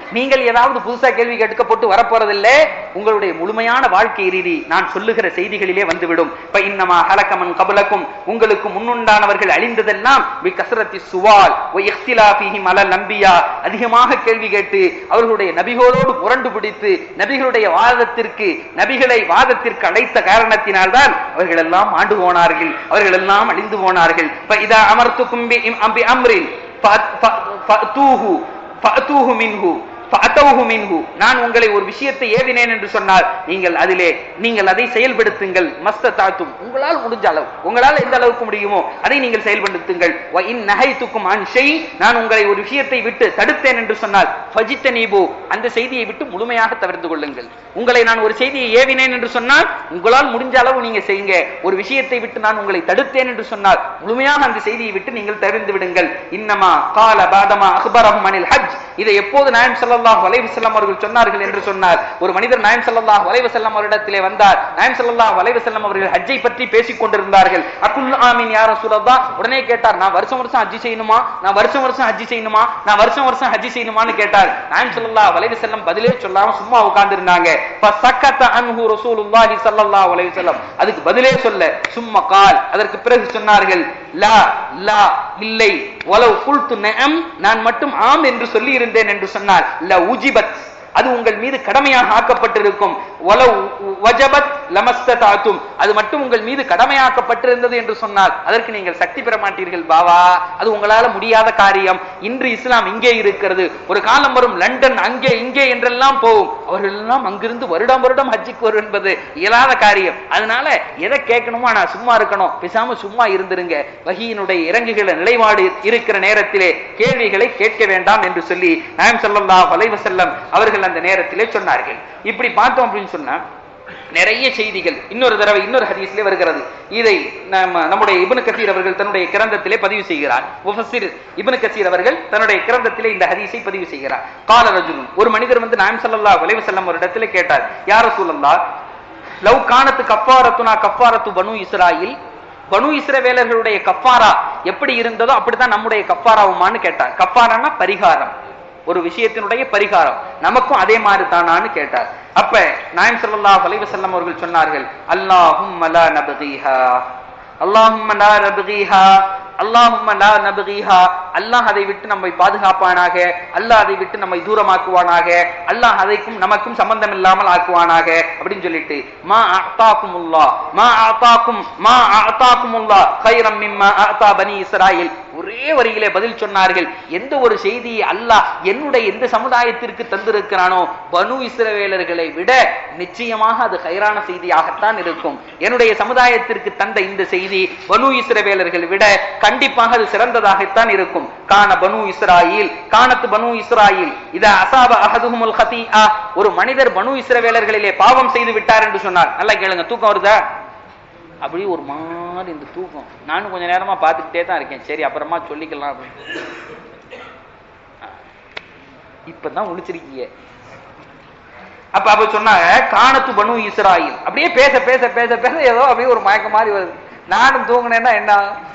நீங்கள் ஏதாவது புதுசா கேள்வி கேட்கப்பட்டு வரப்போறதில்லை உங்களுடைய முழுமையான வாழ்க்கை ரீதி நான் சொல்லுகிற செய்திகளிலே வந்துவிடும் இப்ப இன்னமா ஹலக்கமன் கபலக்கும் உங்களுக்கு முன்னுண்டானவர்கள் அழிந்ததெல்லாம் வி கசரத்தி சுவால் ஒ இஹ்திலாஃபிஹிம் அலல் நம்பியா அதிகமாக கேள்வி கேட்டு அவர்களுடைய நபிகளோடு புரண்டு பிடித்து நபிகளுடைய வாதத்திற்கு நபிகளை வாதத்திற்கு அழைத்த காரணத்தினால்தான் அவர்கள் எல்லாம் ஆண்டு போனார்கள் அவர்கள் எல்லாம் அழிந்து போனார்கள் இப்ப இதா அமர்த்துக்கும் பி இம் அம்பி அம்ரின் ஃபஅத்- ஃப- ஃபஅத்தூஹு ஃபஅத்தூஹு மின்ஹு ஃபஅத்தௌஹு மின்ஹு நான் உங்களை ஒரு விஷயத்தை ஏவினேன் என்று சொன்னால் நீங்கள் அதிலே நீங்கள் அதை செயல்படுத்துங்கள் மஸ்ததாத்தும் உங்களால் முடிஞ்ச அளவு உங்களால் எந்த அளவுக்கு முடியுமோ அதை நீங்கள் செயல்படுத்துங்கள் வ இன் நஹைத்துக்கும் அன் ஷை நான் உங்களை ஒரு விஷயத்தை விட்டு தடுத்தேன் என்று சொன்னால் ஃபஜித்தனீபு அந்த செய்தியை விட்டு முழுமையாக தவிர்த்து கொள்ளுங்கள் உங்களை நான் ஒரு செய்தியை ஏவினேன் என்று சொன்னால் உங்களால் முடிஞ்ச அளவு நீங்க செய்யுங்க ஒரு விஷயத்தை விட்டு நான் உங்களை தடுத்தேன் என்று சொன்னால் முழுமையாக அந்த செய்தியை விட்டு நீங்கள் தவிர்த்து விடுங்கள் இன்னமா கால பாதமா அக்பரஹும் அனில் ஹஜ் இதை எப்போது நாயம் ஸல்லல்லாஹு அலைஹி வஸல்லம் அவர்கள் சொன்னார்கள் என்று சொன்னார் ஒரு மனிதர் நாயம் ஸல்லல்லாஹு அலைஹி வஸல்லம் அவரிடத்திலே வந்தார் நாயம் ஸல்லல்லாஹு அலைஹி வஸல்லம் அவர்கள் ஹஜ்ஜை பற்றி பேசிக் கொண்டிருந்தார்கள் அக்குல் ஆமீன் யா ரசூலல்லாஹ் உடனே கேட்டார் நான் வருஷம் வருஷம் ஹஜ் செய்யணுமா நான் வருஷம் வருஷம் ஹஜ் செய்யணுமா நான் வருஷம் வருஷம் ஹஜ் செய்யணுமான்னு கேட்டார் நாயம் ஸல்லல்லாஹு அலைஹி வஸல்லம் பதிலே சொல்லாம சும்மா உட்கார்ந்திருந்தாங்க ஃபசக்கத அன்ஹு ரசூலுல்லாஹி ஸல்லல்லாஹு அலைஹி வஸல்லம் அதுக்கு பதிலே சொல்ல சும்மா கால் அதற்கு பிறகு சொன்னார்கள் லா லா இல்லை வலவ் குல்து நஅம் நான் மட்டும் ஆம் என்று சொல்லி இருந்தேன் என்று சொன்னால் ல உஜிபத் அது உங்கள் மீது கடமையாக ஆக்கப்பட்டிருக்கும் வலவ் வஜபத் லமஸ்ததாத்தும் அது மட்டும் உங்கள் மீது கடமையாக்கப்பட்டிருந்தது என்று சொன்னால் அதற்கு நீங்கள் சக்தி பெற மாட்டீர்கள் பாவா அது உங்களால முடியாத காரியம் இன்று இஸ்லாம் இங்கே இருக்கிறது ஒரு காலம் வரும் லண்டன் அங்கே இங்கே என்றெல்லாம் போகும் அவர்கள் எல்லாம் அங்கிருந்து வருடம் வருடம் ஹஜ்ஜுக்கு வரும் என்பது இயலாத காரியம் அதனால எதை கேட்கணுமோ நான் சும்மா இருக்கணும் பேசாம சும்மா இருந்திருங்க வகியினுடைய இறங்குகிற நிலைப்பாடு இருக்கிற நேரத்திலே கேள்விகளை கேட்க வேண்டாம் என்று சொல்லி நாயம் ஸல்லல்லாஹு அலைஹி வஸல்லம் அவர்கள் அந்த நேரத்திலே சொன்னார்கள் இப்படி பார்த்தோம் அப்படின்னு சொன்னா நிறைய செய்திகள் இன்னொரு தடவை இன்னொரு ஹதீஸ்ல வருகிறது இதை நம்ம நம்முடைய இப்னு கசீர் அவர்கள் தன்னுடைய கிரந்தத்திலே பதிவு செய்கிறார் முஃபஸ்ஸிர் இப்னு கசீர் அவர்கள் தன்னுடைய கிரந்தத்திலே இந்த ஹதீஸை பதிவு செய்கிறார் கால ரஜுலுன் ஒரு மனிதர் வந்து நாயம் ஸல்லல்லாஹு அலைஹி வஸல்லம் ஒரு இடத்துல கேட்டார் யார் ரசூலல்லாஹ் லவ் கானத்து கஃபாரத்துனா கஃபாரத்து பனு இஸ்ராயில் பனு இஸ்ரவேலர்களுடைய கஃபாரா எப்படி இருந்ததோ அப்படித்தான் நம்முடைய கஃபாராவுமான்னு கேட்டார் கஃபாரானா பரிகாரம் ஒரு விஷயத்தினுடைய பரிகாரம் நமக்கும் அதே மாதிரி தானான்னு கேட்டார் அப்ப நாயம் ஸல்லல்லாஹு அலைஹி வஸல்லம் அவர்கள் சொன்னார்கள் அல்லாஹும்ம லா நபகிஹா அல்லாஹும்ம லா நபகிஹா அல்லாஹும்ம லா நபகிஹா அல்லாஹ் அதை விட்டு நம்மை பாதுகாப்பானாக அல்லாஹ் அதை விட்டு நம்மை தூரமாக்குவானாக அல்லாஹ் அதைக்கும் நமக்கும் சம்பந்தம் இல்லாமல் ஆக்குவானாக அப்படின்னு சொல்லிட்டு மா அத்தாக்குமுல்லா மா அத்தாக்கும் மா அத்தாக்குமுல்லா கைரம் மிம்மா அத்தா பனி இஸ்ராயில் ஒரே வரியிலே பதில் சொன்னார்கள் எந்த ஒரு செய்தியை அல்லாஹ் என்னுடைய எந்த சமுதாயத்திற்கு தந்திருக்கிறானோ பனு இஸ்ரவேலர்களை விட நிச்சயமாக அது கைரான செய்தியாகத்தான் இருக்கும் என்னுடைய சமுதாயத்திற்கு தந்த இந்த செய்தி பனு இஸ்ரவேலர்களை விட கண்டிப்பாக அது சிறந்ததாகத்தான் இருக்கும் கான பனு இஸ்ராயில் கானத்து பனு இஸ்ராயில் இத அசாப அஹதுஹுமுல் ஹதீஆ ஒரு மனிதர் பனு இஸ்ரவேலர்களிலே பாவம் செய்து விட்டார் என்று சொன்னார் நல்லா கேளுங்க தூக்கம் வருதா அப்படி ஒரு மாதிரி இந்த தூக்கம் நானும் கொஞ்ச நேரமா பார்த்துக்கிட்டே தான் இருக்கேன் சரி அப்புறமா சொல்லிக்கலாம் அப்படின்னு இப்பதான் முடிச்சிருக்கீங்க அப்ப அப்ப சொன்னாங்க காணத்து பனு இஸ்ராயில் அப்படியே பேச பேச பேச பேச ஏதோ அப்படியே ஒரு மயக்க மாதிரி வருது நானும் தூங்கினேன்னா என்ன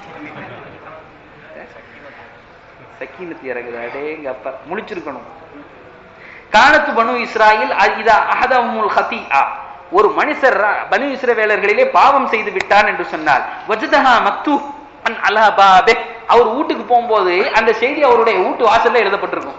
சக்கீனத்து இறங்குது அடேங்க அப்ப முழிச்சிருக்கணும் காணத்து பனு இஸ்ராயில் இதா அஹதமுல் ஹதீஆ ஒரு மனுஷர் பனு இஸ்ரவேலர்களிலே பாவம் செய்து விட்டான் என்று சொன்னார் வஜதஹா மக்து அன் அலா பாபே அவர் வீட்டுக்கு போகும்போது அந்த செய்தி அவருடைய வீட்டு வாசல்ல எழுதப்பட்டிருக்கும்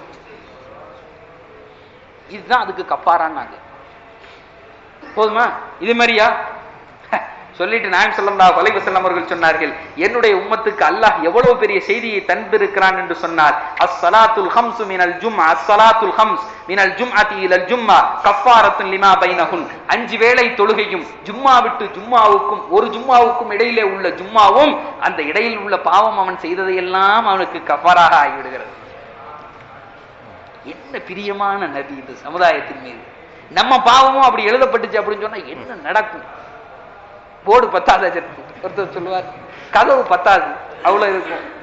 இதுதான் அதுக்கு கப்பாரான்னாங்க போதுமா இது மாதிரியா சொல்லிட்டு நாயம் சொல்லல்லா வலைவு செல்லம் அவர்கள் சொன்னார்கள் என்னுடைய உம்மத்துக்கு அல்லாஹ் எவ்வளவு பெரிய செய்தியை தந்திருக்கிறான் என்று சொன்னார் அஸ்ஸலாத்துல் ஹம்சு மினல் ஜும் அஸ்ஸலாத்துல் ஹம்ஸ் மினல் ஜும்அதி இலல் ஜும்மா கஃபாரத்துன் லிமா பைனஹுன் அஞ்சு வேளை தொழுகையும் ஜும்மா விட்டு ஜும்மாவுக்கும் ஒரு ஜும்மாவுக்கும் இடையிலே உள்ள ஜும்மாவும் அந்த இடையில் உள்ள பாவம் அவன் செய்ததையெல்லாம் அவனுக்கு கஃபாராக ஆகிவிடுகிறது என்ன பிரியமான நபி இந்த சமுதாயத்தின் மீது நம்ம பாவமும் அப்படி எழுதப்பட்டுச்சு அப்படின்னு சொன்னா என்ன நடக்கும் போர்டு பத்தாது ஒருத்தர் சொல்லுவார் கதவு பத்தாது அவ்வளவு இருக்கும்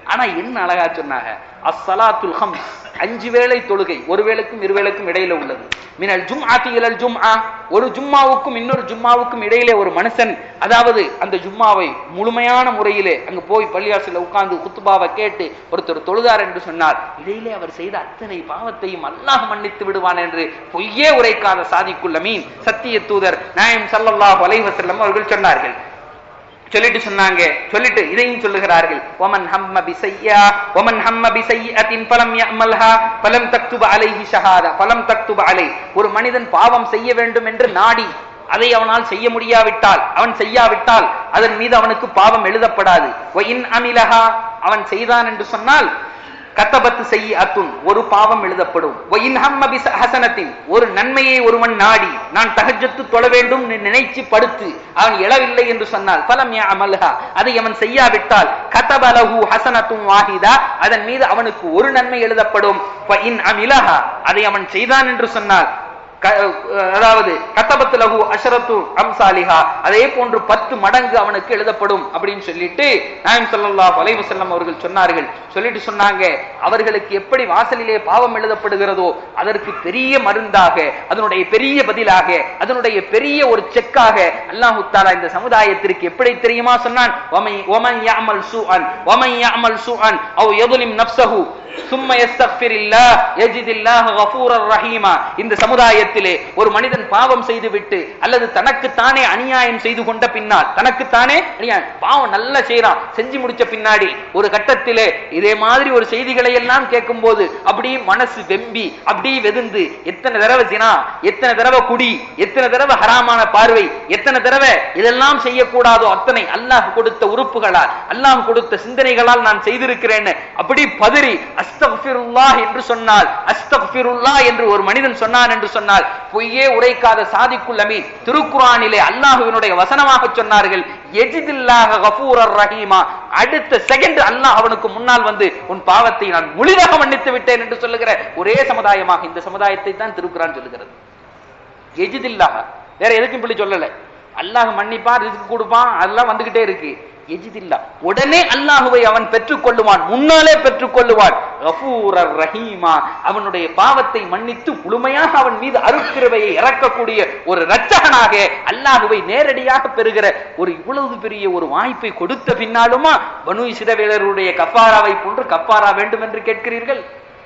ஆனா என்ன அழகா சொன்னாங்க அஸ்ஸலாத்துல் ஹம்ஸ் அஞ்சு வேளை தொழுகை ஒரு வேளைக்கும் இரு வேளைக்கும் இடையில உள்ளது மினல் ஜும்ஆத்தி இலல் ஜும்ஆ ஒரு ஜும்மாவுக்கும் இன்னொரு ஜும்மாவுக்கும் இடையிலே ஒரு மனுஷன் அதாவது அந்த ஜும்மாவை முழுமையான முறையிலே அங்க போய் பள்ளியாசில உட்கார்ந்து குத்துபாவை கேட்டு ஒருத்தர் தொழுதார் என்று சொன்னார் இடையிலே அவர் செய்த அத்தனை பாவத்தையும் அல்லாஹ் மன்னித்து விடுவான் என்று பொய்யே உரைக்காத சாதிக்குள்ள மீன் சத்திய தூதர் நாயம் ஸல்லல்லாஹு அலைஹி வஸல்லம் அவர்கள் சொன்னார்கள் சொல்லிட்டு சொன்னாங்க சொல்லிட்டு இதையும் சொல்லுகிறார்கள் ஒமன் ஹம்ம பிசையா ஒமன் ஹம்ம பிசையத்தின் பலம் யஅமல்ஹா பலம் தக்துப அலைஹி ஷஹாதா பலம் தக்துப அலை ஒரு மனிதன் பாவம் செய்ய வேண்டும் என்று நாடி அதை அவனால் செய்ய முடியாவிட்டால் அவன் செய்யாவிட்டால் அதன் மீது அவனுக்கு பாவம் எழுதப்படாது வ இன் அமிலஹா அவன் செய்தான் என்று சொன்னால் கத்தபத்து செய்ய அத்துன் ஒரு பாவம் எழுதப்படும் வ இன் ஹம்ம பிஸ் ஹசனத்தின் ஒரு நன்மையை ஒருவன் நாடி நான் தஹஜ்ஜத்து தொழ வேண்டும் என்று நினைச்சு படுத்து அவன் எழவில்லை என்று சொன்னால் பலம் அமல்ஹா அதை அவன் செய்யாவிட்டால் கதபலஹு ஹசனத்தும் வாஹிதா அதன் மீது அவனுக்கு ஒரு நன்மை எழுதப்படும் வ இன் அமிலஹா அதை அவன் செய்தான் என்று சொன்னால் க- அதாவது கத்தபத்து லகு அஷரத்து அம்சாலிஹா அதே போன்று பத்து மடங்கு அவனுக்கு எழுதப்படும் அப்படின்னு சொல்லிட்டு நாயம் ஸல்லல்லாஹு அலைஹி வஸல்லம் அவர்கள் சொன்னார்கள் சொல்லிட்டு சொன்னாங்க அவர்களுக்கு எப்படி வாசலிலே பாவம் எழுதப்படுகிறதோ அதற்கு பெரிய மருந்தாக அதனுடைய பெரிய பதிலாக அதனுடைய பெரிய ஒரு செக்காக அல்லாஹு தாலா இந்த சமுதாயத்திற்கு எப்படி தெரியுமா சொன்னான் ஒமை ஒமன் யாமல் சூஅன் ஒமன் யாமல் சூஅன் அவ் யதுலிம் நஃப்ஸஹு சும்ம யஸ்தக்ஃபிரில்லாஹ் யஜிதில்லாஹ் கஃபூரர் ரஹீமா இந்த சமுதாயத்திலே ஒரு மனிதன் பாவம் செய்து விட்டு அல்லது தனக்கு தானே அநியாயம் செய்து கொண்ட பின்னால் தனக்கு தானே அநியாயம் பாவம் நல்லா செய்றான் செஞ்சு முடிச்ச பின்னாடி ஒரு கட்டத்திலே இதே மாதிரி ஒரு செய்திகளை எல்லாம் கேட்கும்போது அப்படியே மனசு வெம்பி அப்படியே வெதுந்து எத்தனை தடவை தினா எத்தனை தடவை குடி எத்தனை தடவை ஹராமான பார்வை எத்தனை தடவை இதெல்லாம் செய்யக்கூடாதோ அத்தனை அல்லாஹ் கொடுத்த உறுப்புகளால் அல்லாஹ் கொடுத்த சிந்தனைகளால் நான் செய்திருக்கிறேன்னு அப்படி பதறி அஸ்தக்ஃபிருல்லாஹ் என்று சொன்னால் அஸ்தக்ஃபிருல்லாஹ் என்று ஒரு மனிதன் சொன்னான் என்று சொன்னால் பொய்யே உரைக்காத சாதிக்குல் அமீன் திருக்குரானிலே அல்லாஹ்வினுடைய வசனமாக சொன்னார்கள் எஜிதில்லாஹ கஃபூரர் ரஹீமா அடுத்த செகண்ட் அல்லாஹ் அவனுக்கு முன்னால் வந்து உன் பாவத்தை நான் முழுதாக மன்னித்து விட்டேன் என்று சொல்லுகிற ஒரே சமுதாயமாக இந்த சமுதாயத்தை தான் திருக்குறான் சொல்லுகிறது எஜிதில்லாஹ வேற எதுக்கும் இப்படி சொல்லல அல்லாஹ் மன்னிப்பான் ரிஸ்க் கொடுப்பான் அதெல்லாம் வந்துகிட்டே இருக்கு எஜிதில்லா உடனே அல்லாஹுவை அவன் பெற்றுக் கொள்ளுவான் முன்னாலே பெற்றுக் கொள்ளுவான் கஃபூரர் ரஹீமா அவனுடைய பாவத்தை மன்னித்து முழுமையாக அவன் மீது அருட்கிருபையை இறக்கக்கூடிய ஒரு இரட்சகனாக அல்லாஹுவை நேரடியாக பெறுகிற ஒரு இவ்வளவு பெரிய ஒரு வாய்ப்பை கொடுத்த பின்னாலுமா பனு சிறவேலருடைய கப்பாராவை போன்று கப்பாரா வேண்டும் என்று கேட்கிறீர்கள்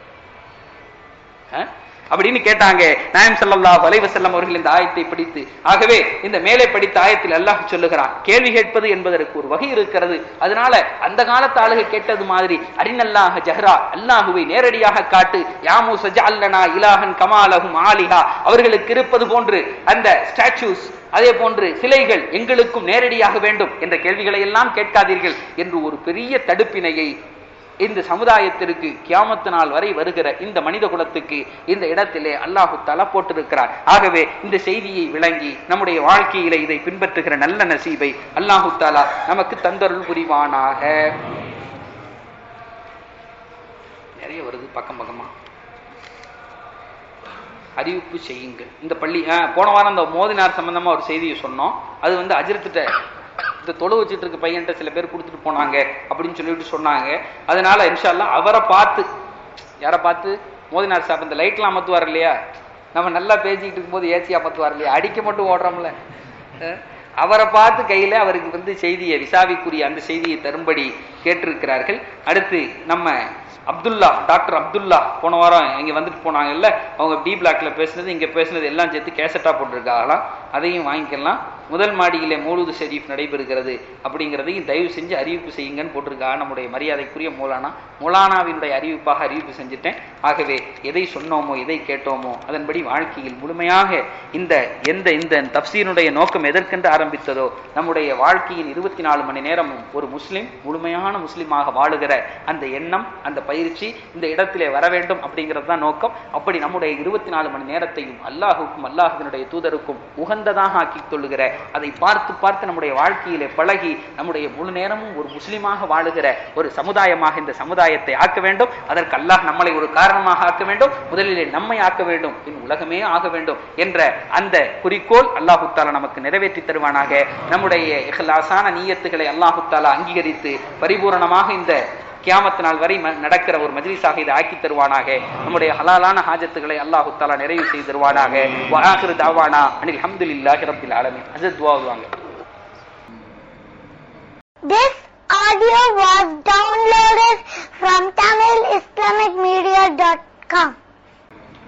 அஹ்? அப்படின்னு கேட்டாங்க நாயம் ஸல்லல்லாஹு அலைஹி வஸல்லம் அவர்கள் இந்த ஆயத்தை படித்து ஆகவே இந்த மேலே படித்த ஆயத்தில் அல்லாஹ் சொல்லுகிறான் கேள்வி கேட்பது என்பதற்கு ஒரு வகை இருக்கிறது அதனால அந்த காலத்து ஆளுக கேட்டது மாதிரி அரினல்லாஹ ஜஹ்ரா அல்லாஹுவை நேரடியாக காட்டு யாமு சஜஅல்லனா இலாஹன் கமாலஹும் ஆலிஹா அவர்களுக்கு இருப்பது போன்று அந்த ஸ்டாச்சூஸ் அதே போன்று சிலைகள் எங்களுக்கும் நேரடியாக வேண்டும் என்ற கேள்விகளை எல்லாம் கேட்காதீர்கள் என்று ஒரு பெரிய தடுப்பினையை இந்த சமுதாயத்திற்கு கியாமத்து நாள் வரை வருகிற இந்த மனித குலத்துக்கு இந்த இடத்திலே அல்லாஹு தலா போட்டிருக்கிறார் ஆகவே இந்த செய்தியை விளங்கி நம்முடைய வாழ்க்கையில இதை பின்பற்றுகிற நல்ல நசீபை அல்லாஹு தாலா நமக்கு தந்தருள் புரிவானாக நிறைய வருது பக்கம் பக்கமா அறிவிப்பு செய்யுங்கள் இந்த பள்ளி ஆ, போன வாரம் அந்த மோதினார் சம்பந்தமா ஒரு செய்தியை சொன்னோம் அது வந்து அஜிரத்திட்ட இந்த தொழு வச்சுட்டு இருக்க பையன்ட்ட சில பேர் கொடுத்துட்டு போனாங்க அப்படின்னு சொல்லிட்டு சொன்னாங்க அதனால இன்ஷால்லா அவரை பார்த்து யாரை பார்த்து மோதினார் சாப் இந்த லைட்லாம் அமர்த்துவார் இல்லையா நம்ம நல்லா பேசிக்கிட்டு இருக்கும்போது ஏசி அமர்த்துவார் இல்லையா அடிக்க மட்டும் ஓடுறோம்ல அஹ், அவரை பார்த்து கையில அவருக்கு வந்து செய்தியை விசாவிக்குரிய அந்த செய்தியை தரும்படி கேட்டிருக்கிறார்கள் அடுத்து நம்ம அப்துல்லா டாக்டர் அப்துல்லா போன வாரம் இங்க வந்துட்டு போனாங்கல்ல அவங்க டி பிளாக்ல பேசுனது இங்க பேசுனது எல்லாம் சேர்த்து கேசட்டா போட்டிருக்காங்களாம் அதையும் வாங்கிக்கலாம் முதல் மாடியிலே மூலுது ஷெரீஃப் நடைபெறுகிறது அப்படிங்கிறதையும் தயவு செஞ்சு அறிவிப்பு செய்யுங்கன்னு போட்டிருக்காங்க நம்முடைய மரியாதைக்குரிய மூலானா மூலானாவினுடைய அறிவிப்பாக அறிவிப்பு செஞ்சுட்டேன் ஆகவே எதை சொன்னோமோ எதை கேட்டோமோ அதன்படி வாழ்க்கையில் முழுமையாக இந்த எந்த இந்த தப்சீனுடைய நோக்கம் எதற்கென்று ஆரம்பித்ததோ நம்முடைய வாழ்க்கையின் இருபத்தி நாலு மணி நேரமும் ஒரு முஸ்லிம் முழுமையான முஸ்லிமாக வாழுகிற அந்த எண்ணம் அந்த பயிற்சி இந்த இடத்திலே வர வேண்டும் அப்படிங்கிறது தான் நோக்கம் அப்படி நம்முடைய இருபத்தி நாலு மணி நேரத்தையும் அல்லாஹுக்கும் அல்லாஹுவினுடைய தூதருக்கும் உகந்ததாக ஆக்கிக் கொள்ளுகிற அதை பார்த்து பார்த்து நம்முடைய வாழ்க்கையிலே பழகி நம்முடைய முழு நேரமும் ஒரு முஸ்லிமாக வாழுகிற ஒரு சமுதாயமாக இந்த சமுதாயத்தை ஆக்க வேண்டும் அதற்கு அல்லாஹ் நம்மளை ஒரு காரணமாக ஆக்க வேண்டும் முதலிலே நம்மை ஆக்க வேண்டும் பின் உலகமே ஆக வேண்டும் என்ற அந்த குறிக்கோள் அல்லாஹு தாலா நமக்கு நிறைவேற்றி தருவானாக நம்முடைய இஹ்லாசான நீயத்துகளை அல்லாஹு தாலா அங்கீகரித்து பரிபூரணமாக இந்த கியாமத்து நாள் வரை ம- நடக்கிற ஒரு மஜ்லிஸாக இதை ஆக்கி தருவானாக நம்முடைய ஹலாலான ஹாஜத்துகளை அல்லாஹு தாலா நிறைவு செய்து தருவானாக வஆகிரு தாவானா அனில் ஹம்துலில்லாஹி ரப்பில் ஆலமீன் அஜத் துவா ஓதுவாங்க This audio was downloaded from TamilIslamicMedia.com.